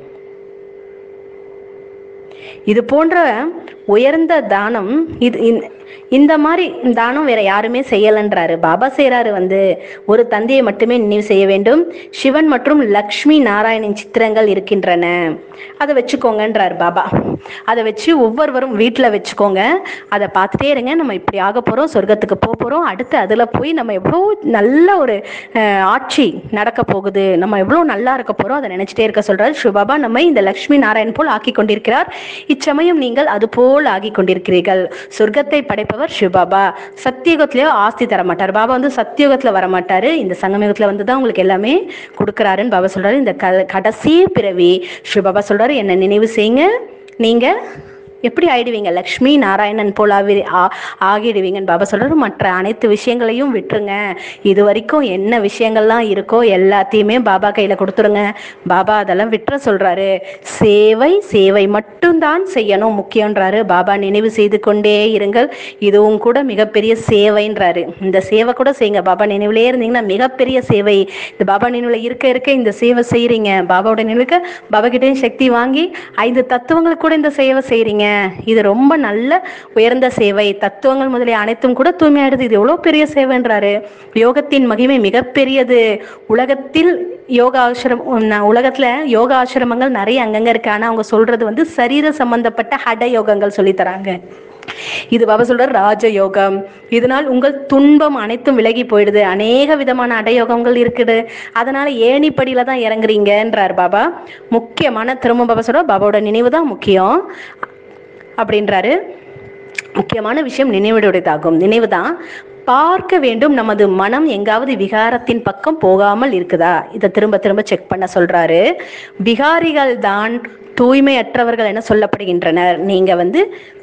இது போன்ற உயர்ந்த தானம் இது இந்த- இந்த மாதிரி தானம் வேற யாருமே செய்யலன்றாரு பாபா செய்றாரு வந்து ஒரு தந்தையை மட்டுமே நினைவு செய்ய வேண்டும் சிவன் மற்றும் லக்ஷ்மி நாராயணின் சித்திரங்கள் இருக்கின்றன அதை வச்சுக்கோங்கன்றாரு பாபா அதை வச்சு ஒவ்வொருவரும் வீட்டில் வச்சுக்கோங்க அதை பார்த்துட்டே இருங்க நம்ம இப்படி ஆக போகிறோம் சொர்க்கத்துக்கு போக போகிறோம் அடுத்து அதில் போய் நம்ம எவ்வளோ நல்ல ஒரு அஹ், ஆட்சி நடக்க போகுது நம்ம எவ்வளோ நல்லா இருக்க போகிறோம் அதை நினச்சிட்டே இருக்க சொல்றாரு சிவபாபா நம்மை இந்த லக்ஷ்மி நாராயண் போல் ஆக்கி கொண்டிருக்கிறார் இச்சமயம் நீங்கள் அது போல் ஆகி கொண்டிருக்கிறீர்கள் சொர்க்கத்தை படைப்பவர் சிவபாபா சத்தியுகத்திலேயோ ஆஸ்தி தர மாட்டார் பாபா வந்து சத்தியுகத்தில் வர மாட்டாரு இந்த சங்கமயுகத்தில் வந்து தான் உங்களுக்கு எல்லாமே கொடுக்குறாருன்னு பாபா சொல்றாரு இந்த க கடைசி பிறவி சிவபாபா சொல்றாரு என்ன நினைவு செய்யுங்க நீங்க எப்படி ஆயிடுவீங்க லக்ஷ்மி நாராயணன் போல ஆவி- ஆ- ஆகிடுவீங்கன்னு பாபா சொல்றாரு மற்ற அனைத்து விஷயங்களையும் விட்டுருங்க இது வரைக்கும் என்ன விஷயங்கள்லாம் இருக்கோ எல்லாத்தையுமே பாபா கையில கொடுத்துருங்க பாபா அதெல்லாம் விட்டுற சொல்றாரு சேவை சேவை மட்டும்தான் செய்யணும் முக்கியன்றாரு பாபா நினைவு செய்து கொண்டே இருங்கள் இதுவும் கூட மிகப்பெரிய சேவைன்றாரு இந்த சேவை கூட செய்யுங்க பாபா நினைவுலயே இருந்தீங்கன்னா மிகப்பெரிய சேவை இந்த பாபா நினைவுல இருக்க இருக்க இந்த சேவை செய்றீங்க பாபாவோட நினைவுக்கு பாபா கிட்டேயும் சக்தி வாங்கி ஐந்து தத்துவங்களுக்கு கூட இந்த சேவை செய்றீங்க இது ரொம்ப நல்ல உயர்ந்த சேவை தத்துவங்கள் முதலிய அனைத்தும் கூட தூய்மையாயிடுது இது எவ்வளவு பெரிய சேவைன்றாரு யோகத்தின் மகிமை மிகப்பெரியது உலகத்தில் யோகா ஆசிரமம் ந- உலகத்துல யோகா ஆசிரமங்கள் நிறைய அங்கங்க இருக்கு ஆனா அவங்க சொல்றது வந்து சரீர சம்பந்தப்பட்ட ஹட யோகங்கள் சொல்லி தராங்க இது பாபா சொல்றார் ராஜயோகம் இதனால் உங்கள் துன்பம் அனைத்தும் விலகி போயிடுது அநேக விதமான அடயோகங்கள் இருக்குது அதனால ஏணிப்படியில தான் இறங்குறீங்கன்றார் பாபா முக்கியமான திரும்ப பாபா சொல்றார் பாபாவோட நினைவு தான் முக்கியம் அப்படின்றாரு முக்கியமான விஷயம் நினைவுடையதாகும் நினைவு தான் பார்க்க வேண்டும் நமது மனம் எங்காவது விகாரத்தின் பக்கம் போகாமல் இருக்குதா இதை திரும்ப திரும்ப செக் பண்ண சொல்றாரு விகாரிகள் தான் தூய்மையற்றவர்கள் என சொல்லப்படுகின்றனர் நீங்க வந்து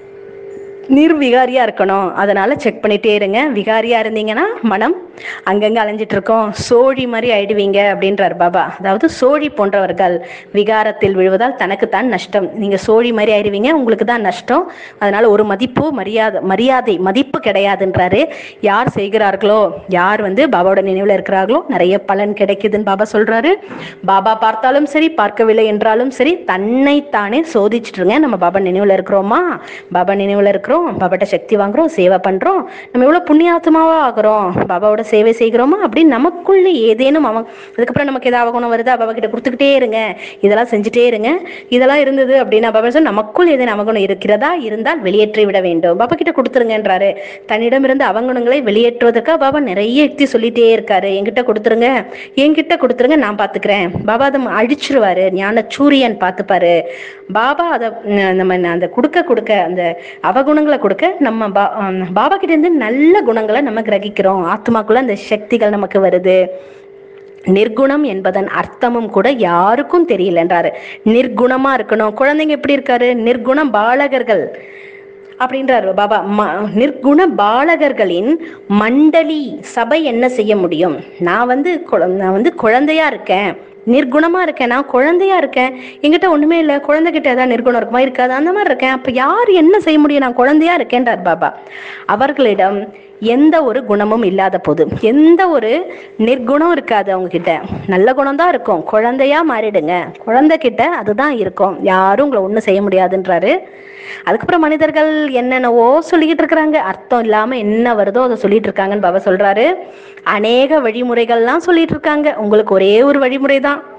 நிர்விகாரியா இருக்கணும் அதனால செக் பண்ணிட்டே இருங்க விகாரியா இருந்தீங்கன்னா மனம் அங்கங்க அலைஞ்சிட்டு இருக்கோம் சோழி மாதிரி ஆயிடுவீங்க அப்படின்றார் பாபா அதாவது சோழி போன்றவர்கள் விகாரத்தில் விழுவதால் தனக்குத்தான் நஷ்டம் நீங்க சோழி மாதிரி ஆயிடுவீங்க உங்களுக்கு தான் நஷ்டம் அதனால ஒரு மதிப்பு மரியாதை மரியாதை மதிப்பு கிடையாதுன்றாரு யார் செய்கிறார்களோ யார் வந்து பாபாவோட நினைவுல இருக்கிறார்களோ நிறைய பலன் கிடைக்குதுன்னு பாபா சொல்றாரு பாபா பார்த்தாலும் சரி பார்க்கவில்லை என்றாலும் சரி தன்னைத்தானே சோதிச்சுட்டுருங்க நம்ம பாபா நினைவுல இருக்கிறோமா பாபா நினைவுல இருக்கிறோம் பாபாட்ட சக்தி வாங்குறோம் சேவை பண்றோம் நம்ம எவ்வளவு புண்ணியாத்மாவா ஆகுறோம் பாபாவோட சேவை செய்கிறோமா அப்படின்னு நமக்குள்ள ஏதேனும் அவன் அதுக்கப்புறம் நமக்கு ஏதாவது அவகுணம் வருதா பாபா கிட்ட கொடுத்துக்கிட்டே இருங்க இதெல்லாம் செஞ்சுட்டே இருங்க இதெல்லாம் இருந்தது அப்படின்னா பாபா சொல் நமக்குள் ஏதேனும் அவகுணம் இருக்கிறதா இருந்தால் வெளியேற்றி விட வேண்டும் பாபா கிட்ட கொடுத்துருங்கன்றாரு தன்னிடம் இருந்து அவகுணங்களை வெளியேற்றுவதற்காக பாபா நிறைய யுக்தி சொல்லிட்டே இருக்காரு என்கிட்ட கொடுத்துருங்க என்கிட்ட கொடுத்துருங்க நான் பாத்துக்கிறேன் பாபா அதை அழிச்சிருவாரு ஞான சூரியன் பார்த்துப்பாரு பாபா அதை நம்ம அந்த கொடுக்க கொடுக்க அந்த அவகுணங்களை கொடுக்க நம்ம பா ஆம், பாபா கிட்ட இருந்து நல்ல குணங்களை நம்ம கிரகிக்கிறோம் ஆத்மாக்குள்ள அந்த சக்திகள் நமக்கு வருது நிர்குணம் என்பதன் அர்த்தமும் கூட யாருக்கும் தெரியலன்றாரு நிர்குணமா இருக்கணும் குழந்தைங்க எப்படி இருக்காரு நிர்குண பாலகர்கள் அப்படின்றாரு பாபா ம- நிர்குண பாலகர்களின் மண்டலி சபை என்ன செய்ய முடியும் நான் வந்து குழ- நான் வந்து குழந்தையா இருக்கேன் நிர்குணமா இருக்கேன் நான் குழந்தையா இருக்கேன் என்கிட்ட ஒண்ணுமே இல்லை குழந்தைகிட்ட ஏதாவது நிர்குணம் இருக்குமா இருக்காது அந்த மாதிரி இருக்கேன் அப்ப யார் என்ன செய்ய முடியும் நான் குழந்தையா இருக்கேன்றார் பாபா அவர்களிடம் எந்த ஒரு குணமும் இல்லாத போது எந்த ஒரு நிர்குணம் இருக்காது அவங்க கிட்ட நல்ல குணம் தான் இருக்கும் குழந்தையா மாறிடுங்க குழந்தை கிட்ட அதுதான் இருக்கும் யாரும் உங்களை ஒண்ணும் செய்ய முடியாதுன்றாரு அதுக்கப்புறம் மனிதர்கள் என்னென்னவோ சொல்லிக்கிட்டு இருக்கிறாங்க அர்த்தம் இல்லாம என்ன வருதோ அதை சொல்லிட்டு இருக்காங்கன்னு பாபா சொல்றாரு அநேக வழிமுறைகள்லாம் சொல்லிட்டு இருக்காங்க உங்களுக்கு ஒரே ஒரு வழிமுறை தான்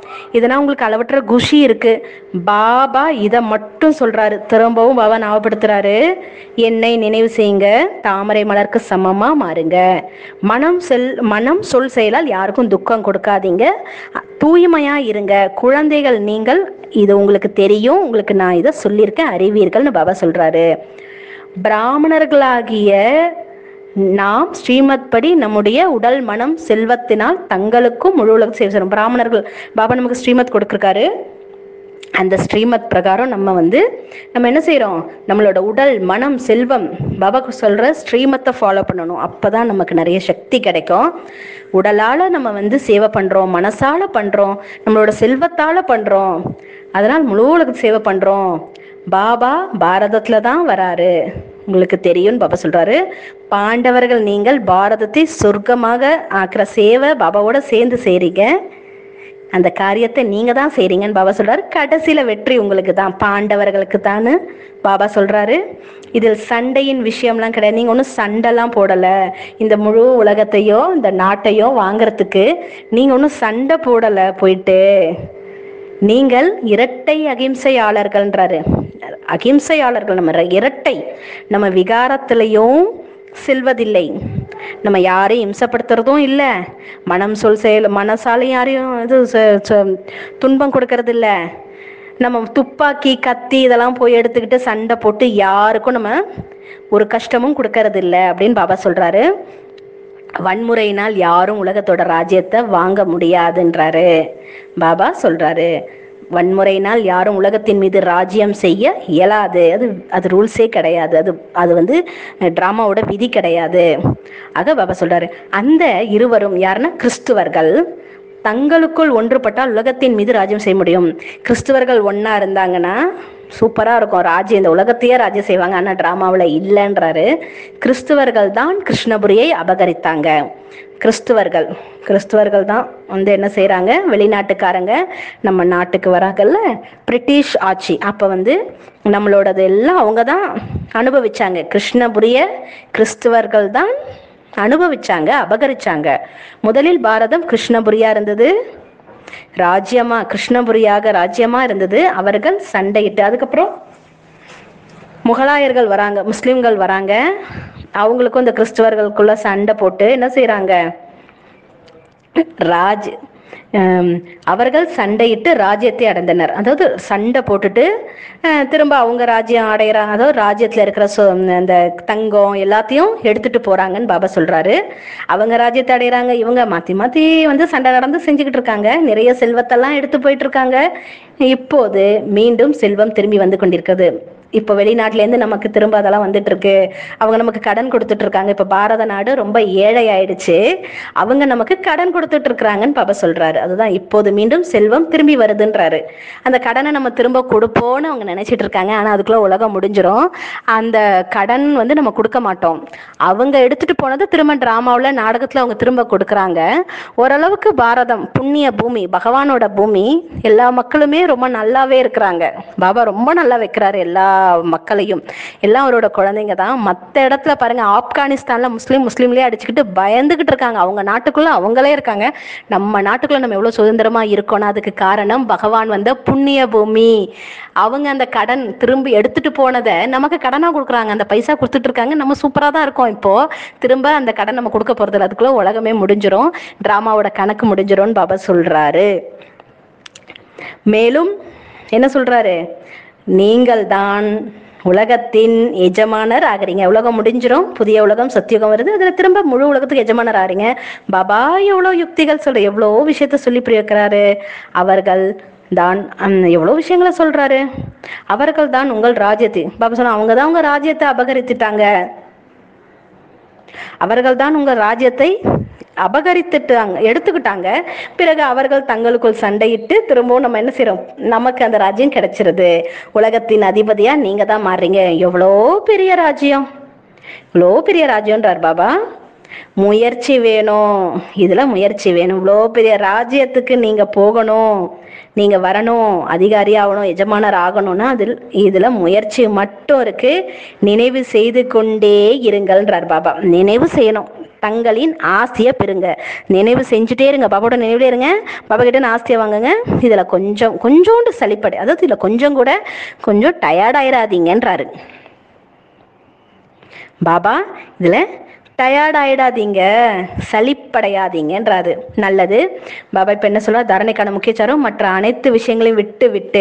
இதனால் உங்களுக்கு அளவற்ற குஷி இருக்கு பாபா இதை மட்டும் சொல்றாரு திரும்பவும் பாபா ஞாபகப்படுத்துறாரு என்னை நினைவு செய்யுங்க தாமரை மலருக்கு சமமா மாறுங்க மனம் செல் மனம் சொல் செயலால் யாருக்கும் துக்கம் கொடுக்காதீங்க அ, தூய்மையா இருங்க குழந்தைகள் நீங்கள் இது உங்களுக்கு தெரியும் உங்களுக்கு நான் இதை சொல்லியிருக்கேன் அறிவீர்கள்னு பாபா சொல்றாரு பிராமணர்களாகிய நாம் ஸ்ரீமத் படி நம்முடைய உடல் மனம் செல்வத்தினால் தங்களுக்கும் முழு உலக சேவை செய்யணும் பிராமணர்கள் பாபா நமக்கு ஸ்ரீமத் கொடுத்துருக்காரு அந்த ஸ்ரீமத் பிரகாரம் நம்ம வந்து நம்ம என்ன செய்றோம் நம்மளோட உடல் மனம் செல்வம் பாபாக்கு சொல்ற ஸ்ரீமத்தை ஃபாலோ பண்ணணும் அப்பதான் நமக்கு நிறைய சக்தி கிடைக்கும் உடலால நம்ம வந்து சேவை பண்றோம் மனசால பண்றோம் நம்மளோட செல்வத்தால பண்றோம் அதனால் முழு உலகத்துக்கு சேவை பண்றோம் பாபா பாரதத்துல தான் வராரு உங்களுக்கு தெரியும்னு பாபா சொல்றாரு பாண்டவர்கள் நீங்கள் பாரதத்தை சொர்க்கமாக ஆக்குற சேவை பாபாவோட சேர்ந்து செய்றீங்க அந்த காரியத்தை நீங்க தான் செய்றீங்கன்னு பாபா சொல்றாரு கடைசியில வெற்றி உங்களுக்கு தான் பாண்டவர்களுக்கு தான் பாபா சொல்றாரு இதில் சண்டையின் விஷயம்லாம் கிடையாது நீங்க ஒன்றும் சண்டைலாம் போடல இந்த முழு உலகத்தையோ இந்த நாட்டையோ வாங்குறதுக்கு நீங்க ஒன்றும் சண்டை போடல போயிட்டு நீங்கள் இரட்டை அகிம்சையாளர்கள்ன்றாரு அகிம்சையாளர்கள் நம்ம ர- இரட்டை நம்ம விகாரத்திலையும் செல்வதில்லை நம்ம யாரையும் இம்சப்படுத்துறதும் இல்லை மனம் சொல் செயல் மனசாலையும் யாரையும் இது ச- ச- துன்பம் கொடுக்கறது இல்ல நம்ம துப்பாக்கி கத்தி இதெல்லாம் போய் எடுத்துக்கிட்டு சண்டை போட்டு யாருக்கும் நம்ம ஒரு கஷ்டமும் கொடுக்கறது இல்ல அப்படின்னு பாபா சொல்றாரு வன்முறையினால் யாரும் உலகத்தோட ராஜ்யத்தை வாங்க முடியாதுன்றாரு பாபா சொல்றாரு வன்முறையினால் யாரும் உலகத்தின் மீது ராஜ்யம் செய்ய இயலாது அது அது ரூல்ஸே கிடையாது அது அது வந்து ட்ராமாவோட விதி கிடையாது ஆக பாபா சொல்றாரு அந்த இருவரும் யாருன்னா கிறிஸ்துவர்கள் தங்களுக்குள் ஒன்றுபட்டால் உலகத்தின் மீது ராஜ்யம் செய்ய முடியும் கிறிஸ்துவர்கள் ஒண்ணா இருந்தாங்கன்னா சூப்பரா இருக்கும் ராஜ்யம் இந்த உலகத்தையே ராஜ்யம் செய்வாங்க ஆனா டிராமாவில் இல்லைன்றாரு கிறிஸ்துவர்கள் தான் கிருஷ்ணபுரியை அபகரித்தாங்க கிறிஸ்துவர்கள் கிறிஸ்துவர்கள் தான் வந்து என்ன செய்றாங்க வெளிநாட்டுக்காரங்க நம்ம நாட்டுக்கு வராங்கல்ல பிரிட்டிஷ் ஆட்சி அப்ப வந்து நம்மளோடது எல்லாம் அவங்க தான் அனுபவிச்சாங்க கிருஷ்ணபுரிய கிறிஸ்துவர்கள் தான் அனுபவிச்சாங்க அபகரிச்சாங்க முதலில் பாரதம் கிருஷ்ணபுரியா இருந்தது ராஜ்யமா கிருஷ்ணபுரியாக ராஜ்யமா இருந்தது அவர்கள் சண்டையிட்டு அதுக்கப்புறம் முகலாயர்கள் வராங்க முஸ்லிம்கள் வராங்க அவங்களுக்கும் இந்த கிறிஸ்துவர்களுக்குள்ள சண்டை போட்டு என்ன செய்றாங்க ராஜ் ஹம், அவர்கள் சண்டையிட்டு ராஜ்யத்தை அடைந்தனர் அதாவது சண்டை போட்டுட்டு அஹ், திரும்ப அவங்க ராஜ்யம் அடையிறாங்க அதாவது ராஜ்யத்துல இருக்கிற சொ- அந்த தங்கம் எல்லாத்தையும் எடுத்துட்டு போறாங்கன்னு பாபா சொல்றாரு அவங்க ராஜ்யத்தை அடையிறாங்க இவங்க மாத்தி மாத்தி வந்து சண்டை நடந்து செஞ்சுக்கிட்டு இருக்காங்க நிறைய செல்வத்தெல்லாம் எடுத்து போயிட்டு இருக்காங்க இப்போது மீண்டும் செல்வம் திரும்பி வந்து கொண்டிருக்கிறது இப்போ வெளிநாட்டுல இருந்து நமக்கு திரும்ப அதெல்லாம் வந்துட்டு இருக்கு அவங்க நமக்கு கடன் கொடுத்துட்டு இருக்காங்க இப்ப பாரத நாடு ரொம்ப ஏழை ஆயிடுச்சு அவங்க நமக்கு கடன் கொடுத்துட்டு இருக்கிறாங்கன்னு பாபா சொல்றாரு அதுதான் இப்போது மீண்டும் செல்வம் திரும்பி வருதுன்றாரு அந்த கடனை நம்ம திரும்ப கொடுப்போம்னு அவங்க நினைச்சிட்டு இருக்காங்க ஆனா அதுக்குள்ள உலகம் முடிஞ்சிரும் அந்த கடன் வந்து நம்ம கொடுக்க மாட்டோம் அவங்க எடுத்துட்டு போனது திரும்ப டிராமாவுல நாடகத்துல அவங்க திரும்ப கொடுக்குறாங்க ஓரளவுக்கு பாரதம் புண்ணிய பூமி பகவானோட பூமி எல்லா மக்களுமே ரொம்ப நல்லாவே இருக்கிறாங்க பாபா ரொம்ப நல்லா வைக்கிறாரு எல்லா மக்களையும் எல்லாம் அவரோட குழந்தைங்க தான் மற்ற இடத்துல பாருங்க ஆப்கானிஸ்தான்ல முஸ்லீம் முஸ்லீம்லயே அடிச்சுக்கிட்டு பயந்துகிட்டு இருக்காங்க அவங்க நாட்டுக்குள்ள அவங்களே இருக்காங்க நம்ம நாட்டுக்குள்ள நம்ம எவ்வளவு சுதந்திரமா இருக்கோம்னா அதுக்கு காரணம் பகவான் வந்த புண்ணிய பூமி அவங்க அந்த கடன் திரும்பி எடுத்துட்டு போனதை நமக்கு கடனா கொடுக்குறாங்க அந்த பைசா கொடுத்துட்டு இருக்காங்க நம்ம சூப்பரா தான் இருக்கோம் இப்போ திரும்ப அந்த கடன் நம்ம கொடுக்க போறது இல்ல. அதுக்குள்ள உலகமே முடிஞ்சிரும் டிராமாவோட கணக்கு முடிஞ்சிரும்னு பாபா சொல்றாரு மேலும் என்ன சொல்றாரு நீங்கள் தான் உலகத்தின் எஜமானர் ஆகுறீங்க உலகம் முடிஞ்சிரும் புதிய உலகம் சத்தியுகம் வருது அதுல திரும்ப முழு உலகத்துக்கு எஜமானர் ஆறீங்க பாபா எவ்வளோ யுக்திகள் சொல்ற எவ்வளோ விஷயத்த சொல்லி புரிய வைக்கிறாரு அவர்கள் தான் ஹம், எவ்வளோ விஷயங்களை சொல்றாரு அவர்கள் தான் உங்கள் ராஜ்யத்தை பாபா சொன்னா அவங்க தான் உங்க ராஜ்யத்தை அபகரித்துட்டாங்க அவர்கள் தான் உங்க ராஜ்யத்தை அபகரித்துட்டாங்க எடுத்துக்கிட்டாங்க பிறகு அவர்கள் தங்களுக்குள் சண்டையிட்டு திரும்பவும் நம்ம என்ன செய்றோம் நமக்கு அந்த ராஜ்யம் கிடைச்சிருது உலகத்தின் அதிபதியா நீங்க தான் மாறுறீங்க எவ்வளோ பெரிய ராஜ்யம் இவ்வளோ பெரிய ராஜ்யம்ன்றார் பாபா முயற்சி வேணும் இதுல முயற்சி வேணும் இவ்வளோ பெரிய ராஜ்யத்துக்கு நீங்க போகணும் நீங்க வரணும் அதிகாரி ஆகணும் எஜமானர் ஆகணும்னா அதில் இதுல முயற்சி மட்டும் இருக்கு நினைவு செய்து கொண்டே இருங்கள்ன்றார் பாபா நினைவு செய்யணும் தங்களின் ஆசையை பெறுங்க நினைவு செஞ்சுட்டே இருங்க பாபாவோட நினைவுல இருங்க பாபா கிட்ட நான் ஆசையை வாங்குங்க இதுல கொஞ்சம் கொஞ்சோண்டு சளிப்படை அதாவது இதுல கொஞ்சம் கூட கொஞ்சம் டயர்ட் ஆயிடாதீங்கன்றாரு பாபா இதுல டயர்ட் ஆயிடாதீங்க சலிப்படையாதீங்கன்றாரு நல்லது பாபா இப்ப என்ன சொல்றார் தரணைக்கான முக்கியச்சாரம் மற்ற அனைத்து விஷயங்களையும் விட்டு விட்டு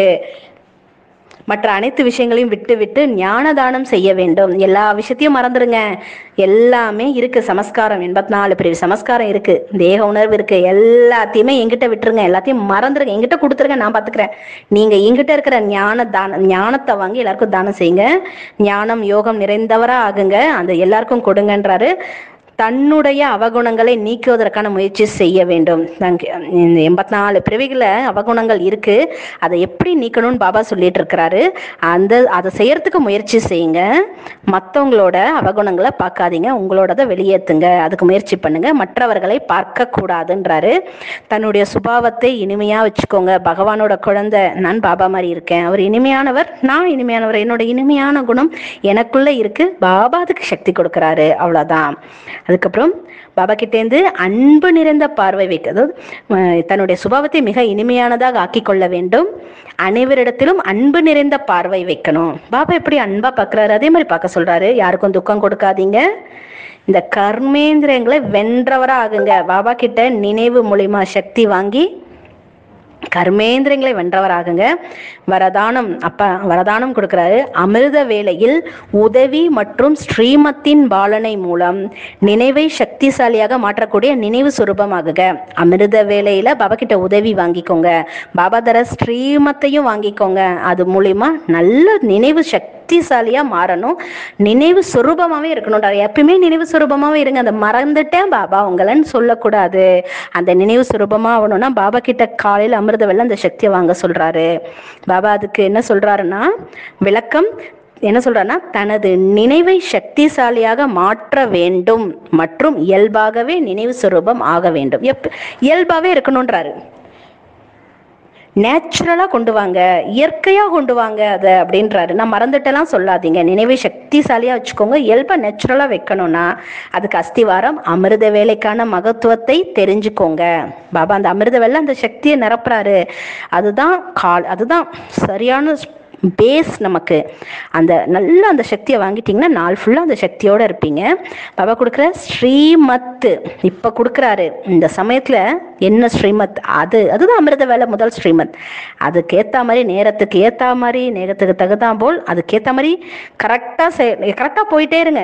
மற்ற அனைத்து விஷயங்களையும் விட்டு விட்டு ஞான தானம் செய்ய வேண்டும் எல்லா விஷயத்தையும் மறந்துடுங்க எல்லாமே இருக்கு சமஸ்காரம் எண்பத்தி நாலு பிரிவு சமஸ்காரம் இருக்கு தேக உணர்வு இருக்கு எல்லாத்தையுமே எங்கிட்ட விட்டுருங்க எல்லாத்தையும் மறந்துடுங்க எங்கிட்ட கொடுத்துருங்க நான் பாத்துக்கிறேன் நீங்க எங்கிட்ட இருக்கிற ஞான தான ஞானத்தை வாங்கி எல்லாருக்கும் தானம் செய்யுங்க ஞானம் யோகம் நிறைந்தவரா ஆகுங்க அந்த எல்லாருக்கும் கொடுங்கன்றாரு தன்னுடைய அவகுணங்களை நீக்குவதற்கான முயற்சி செய்ய வேண்டும் நாங்க- இந்த எண்பத்தி நாலு பிறவிகளை அவகுணங்கள் இருக்கு அதை எப்படி நீக்கணும்னு பாபா சொல்லிட்டு இருக்கிறாரு அந்த அதை செய்யறதுக்கு முயற்சி செய்யுங்க மற்றவங்களோட அவகுணங்களை பார்க்காதீங்க உங்களோடத வெளியேத்துங்க அதுக்கு முயற்சி பண்ணுங்க மற்றவர்களை பார்க்க கூடாதுன்றாரு தன்னுடைய சுபாவத்தை இனிமையா வச்சுக்கோங்க பகவானோட குழந்தை நான் பாபா மாதிரி இருக்கேன் அவர் இனிமையானவர் நான் இனிமையானவர் என்னோட இனிமையான குணம் எனக்குள்ள இருக்கு பாபா அதுக்கு சக்தி கொடுக்கறாரு அவ்வளவுதான் அதுக்கப்புறம் பாபா கிட்டேந்து அன்பு நிறைந்த பார்வை வைக்க அதாவது அஹ், தன்னுடைய சுபாவத்தை மிக இனிமையானதாக ஆக்கிக் கொள்ள வேண்டும் அனைவரிடத்திலும் அன்பு நிறைந்த பார்வை வைக்கணும் பாபா எப்படி அன்பா பார்க்கறாரு அதே மாதிரி பார்க்க சொல்றாரு யாருக்கும் துக்கம் கொடுக்காதீங்க இந்த கர்மேந்திரங்களை வென்றவரா ஆகுங்க பாபா கிட்ட நினைவு மூலியமா சக்தி வாங்கி கர்மேந்திரங்களை வென்றவராகுங்க வரதானம் அப்ப வரதானம் கொடுக்கிறாரு அமிர்த வேளையில் உதவி மற்றும் ஸ்ரீமத்தின் பாலனை மூலம் நினைவை சக்திசாலியாக மாற்றக்கூடிய நினைவு சுரூபமாகுக அமிர்த வேளையில பாபா கிட்ட உதவி வாங்கிக்கோங்க பாபா தர ஸ்ரீமத்தையும் வாங்கிக்கோங்க அது மூலியமா நல்ல நினைவு சக்திசாலியா மாறணும் நினைவு சுரூபமாவே இருக்கணும் எப்பயுமே நினைவு சுரூபமாவே இருங்க அந்த மறந்துட்டேன் பாபா உங்களன்னு சொல்லக்கூடாது அந்த நினைவு சுரூபமா ஆகணும்னா பாபா கிட்ட காலையில் அமிர்த வெள்ளம் அந்த சக்தியை வாங்க சொல்றாரு பாபா அதுக்கு என்ன சொல்றாருன்னா விளக்கம் என்ன சொல்றாருன்னா தனது நினைவை சக்திசாலியாக மாற்ற வேண்டும் மற்றும் இயல்பாகவே நினைவு சுரூபம் ஆக வேண்டும் எப் இயல்பாவே இருக்கணும்ன்றாரு நேச்சுரலாக கொண்டு வாங்க இயற்கையாக கொண்டு வாங்க அதை அப்படின்றாரு நான் மறந்துட்டெல்லாம் சொல்லாதீங்க நினைவை சக்திசாலியாக வச்சுக்கோங்க இயல்பாக நேச்சுரலாக வைக்கணும்னா அதுக்கு அஸ்திவாரம் அமிர்த வேலைக்கான மகத்துவத்தை தெரிஞ்சுக்கோங்க பாபா அந்த அமிர்த வேலை அந்த சக்தியை நிரப்புறாரு அதுதான் கால் அதுதான் சரியான பேஸ் நமக்கு அந்த நல்ல அந்த சக்தியை வாங்கிட்டீங்கன்னா நாள் ஃபுல்லாக அந்த சக்தியோட இருப்பீங்க பாபா கொடுக்குற ஸ்ரீமத் இப்போ கொடுக்குறாரு இந்த சமயத்தில் என்ன ஸ்ரீமத் அது அதுதான் அமிர்த வேலை முதல் ஸ்ரீமத் அதுக்கு ஏற்ற மாதிரி நேரத்துக்கு ஏற்ற மாதிரி நேரத்துக்கு தகுதான் போல் அதுக்கேற்ற மாதிரி கரெக்டாக செய் கரெக்டாக போயிட்டே இருங்க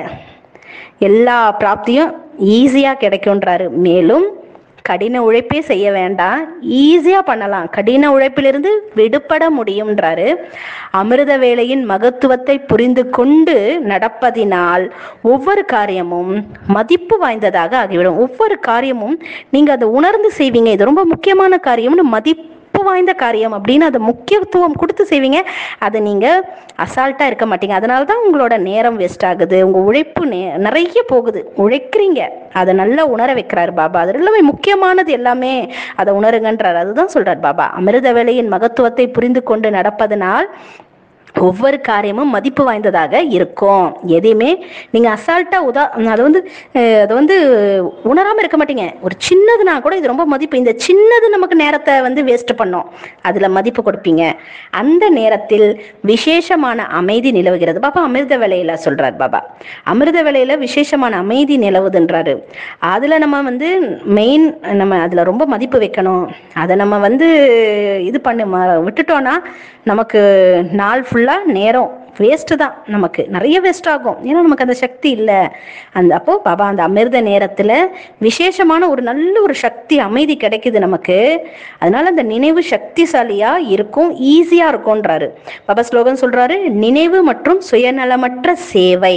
எல்லா பிராப்தியும் ஈஸியாக கிடைக்கும்ன்றாரு மேலும் கடின உழைப்பே செய்ய வேண்டாம் ஈஸியாக பண்ணலாம் கடின உழைப்பிலிருந்து விடுபட முடியும்ன்றாரு அமிர்த வேலையின் மகத்துவத்தை புரிந்து கொண்டு நடப்பதினால் ஒவ்வொரு காரியமும் மதிப்பு வாய்ந்ததாக ஆகிவிடும் ஒவ்வொரு காரியமும் நீங்கள் அதை உணர்ந்து செய்வீங்க இது ரொம்ப முக்கியமான காரியம்னு மதிப்பு வாய்ந்த காரியம் அப்படின்னு அதை முக்கியத்துவம் கொடுத்து செய்வீங்க அதை நீங்கள் அசால்ட்டாக இருக்க மாட்டீங்க அதனால தான் உங்களோட நேரம் வேஸ்ட் ஆகுது உங்கள் உழைப்பு நே நிறைய போகுது உழைக்கிறீங்க அதை நல்லா உணர வைக்கிறாரு பாபா அது எல்லாமே முக்கியமானது எல்லாமே அதை உணருங்கன்றார் அதுதான் சொல்றார் பாபா அமிர்த வேலையின் மகத்துவத்தை புரிந்து கொண்டு நடப்பதனால் ஒவ்வொரு காரியமும் மதிப்பு வாய்ந்ததாக இருக்கும் எதையுமே நீங்க அசால்ட்டா உதா அதை வந்து அஹ், அதை வந்து உணராம இருக்க மாட்டீங்க ஒரு சின்னதுனா கூட இது ரொம்ப மதிப்பு இந்த சின்னது நமக்கு நேரத்தை வந்து வேஸ்ட் பண்ணோம் அதுல மதிப்பு கொடுப்பீங்க அந்த நேரத்தில் விசேஷமான அமைதி நிலவுகிறது பாபா அமிர்த வேலையில சொல்றார் பாபா அமிர்த வேலையில விசேஷமான அமைதி நிலவுதுன்றாரு அதுல நம்ம வந்து மெயின் நம்ம அதுல ரொம்ப மதிப்பு வைக்கணும் அதை நம்ம வந்து இது பண்ணு ம- விட்டுட்டோம்னா நமக்கு நாள் ஃபுல்லா நேரம் வேஸ்ட்டு தான் நமக்கு நிறைய வேஸ்ட் ஆகும் ஏன்னா நமக்கு அந்த சக்தி இல்லை அந்த அப்போ பாபா அந்த அமிர்த நேரத்துல விசேஷமான ஒரு நல்ல ஒரு சக்தி அமைதி கிடைக்குது நமக்கு அதனால அந்த நினைவு சக்திசாலியா இருக்கும் ஈஸியா இருக்கும்ன்றாரு பாபா ஸ்லோகன் சொல்றாரு நினைவு மற்றும் சுயநலமற்ற சேவை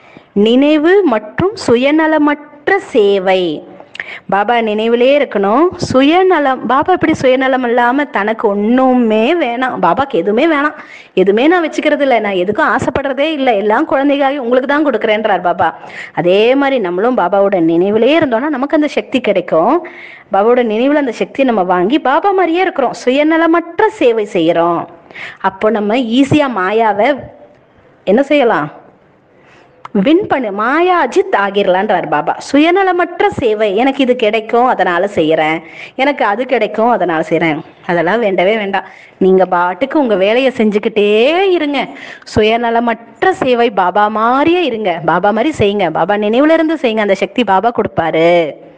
நினைவு மற்றும் சுயநலமற்ற சேவை பாபா நினைவிலே இருக்கணும் சுயநலம் பாபா இப்படி சுயநலம் இல்லாம தனக்கு ஒண்ணுமே வேணாம் பாபாக்கு எதுவுமே வேணாம் எதுவுமே நான் வச்சுக்கிறது இல்லை நான் எதுக்கும் ஆசைப்படுறதே இல்லை எல்லாம் குழந்தைகாக உங்களுக்கு தான் கொடுக்குறேன்றார் பாபா அதே மாதிரி நம்மளும் பாபாவோட நினைவிலே இருந்தோம்னா நமக்கு அந்த சக்தி கிடைக்கும் பாபாவோட நினைவில் அந்த சக்தியை நம்ம வாங்கி பாபா மாதிரியே இருக்கிறோம் சுயநலமற்ற சேவை செய்கிறோம் அப்போ நம்ம ஈஸியாக மாயாவை என்ன செய்யலாம் வின் பண்ணு மாயா அஜித் ஆகிரலான்றார் பாபா சுயநலமற்ற சேவை எனக்கு இது கிடைக்கும் அதனால செய்யறேன் எனக்கு அது கிடைக்கும் அதனால செய்யறேன் அதெல்லாம் வேண்டவே வேண்டாம் நீங்க பாட்டுக்கு உங்க வேலையை செஞ்சுக்கிட்டே இருங்க சுயநலமற்ற சேவை பாபா மாதிரியே இருங்க பாபா மாதிரி செய்யுங்க பாபா நினைவுல இருந்து செய்யுங்க அந்த சக்தி பாபா கொடுப்பாரு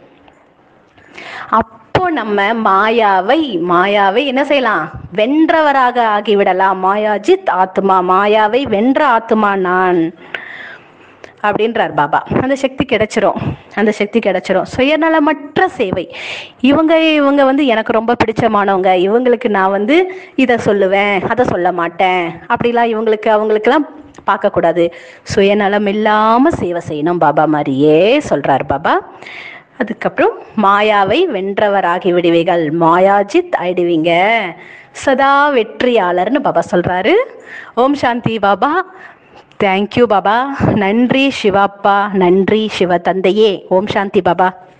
அப்போ நம்ம மாயாவை மாயாவை என்ன செய்யலாம் வென்றவராக ஆகிவிடலாம் மாயாஜித் ஆத்மா மாயாவை வென்ற ஆத்மா நான் அப்படின்றார் பாபா அந்த சக்தி கிடைச்சிரும் அந்த சக்தி கிடைச்சிரும் சுயநலமற்ற சேவை இவங்க இவங்க வந்து எனக்கு ரொம்ப பிடிச்சமானவங்க இவங்களுக்கு நான் வந்து இதை சொல்லுவேன் அதை சொல்ல மாட்டேன் அப்படிலாம் இவங்களுக்கு அவங்களுக்கெல்லாம் பார்க்கக்கூடாது சுயநலம் இல்லாமல் சேவை செய்யணும் பாபா மாதிரியே சொல்றார் பாபா அதுக்கப்புறம் மாயாவை வென்றவராகி விடுவீர்கள் மாயாஜித் ஆயிடுவீங்க சதா வெற்றியாளர்னு பாபா சொல்றாரு ஓம் சாந்தி பாபா தேங்க்யூ பாபா நன்றி சிவாப்பா நன்றி சிவ தந்தையே ஓம் சாந்தி பாபா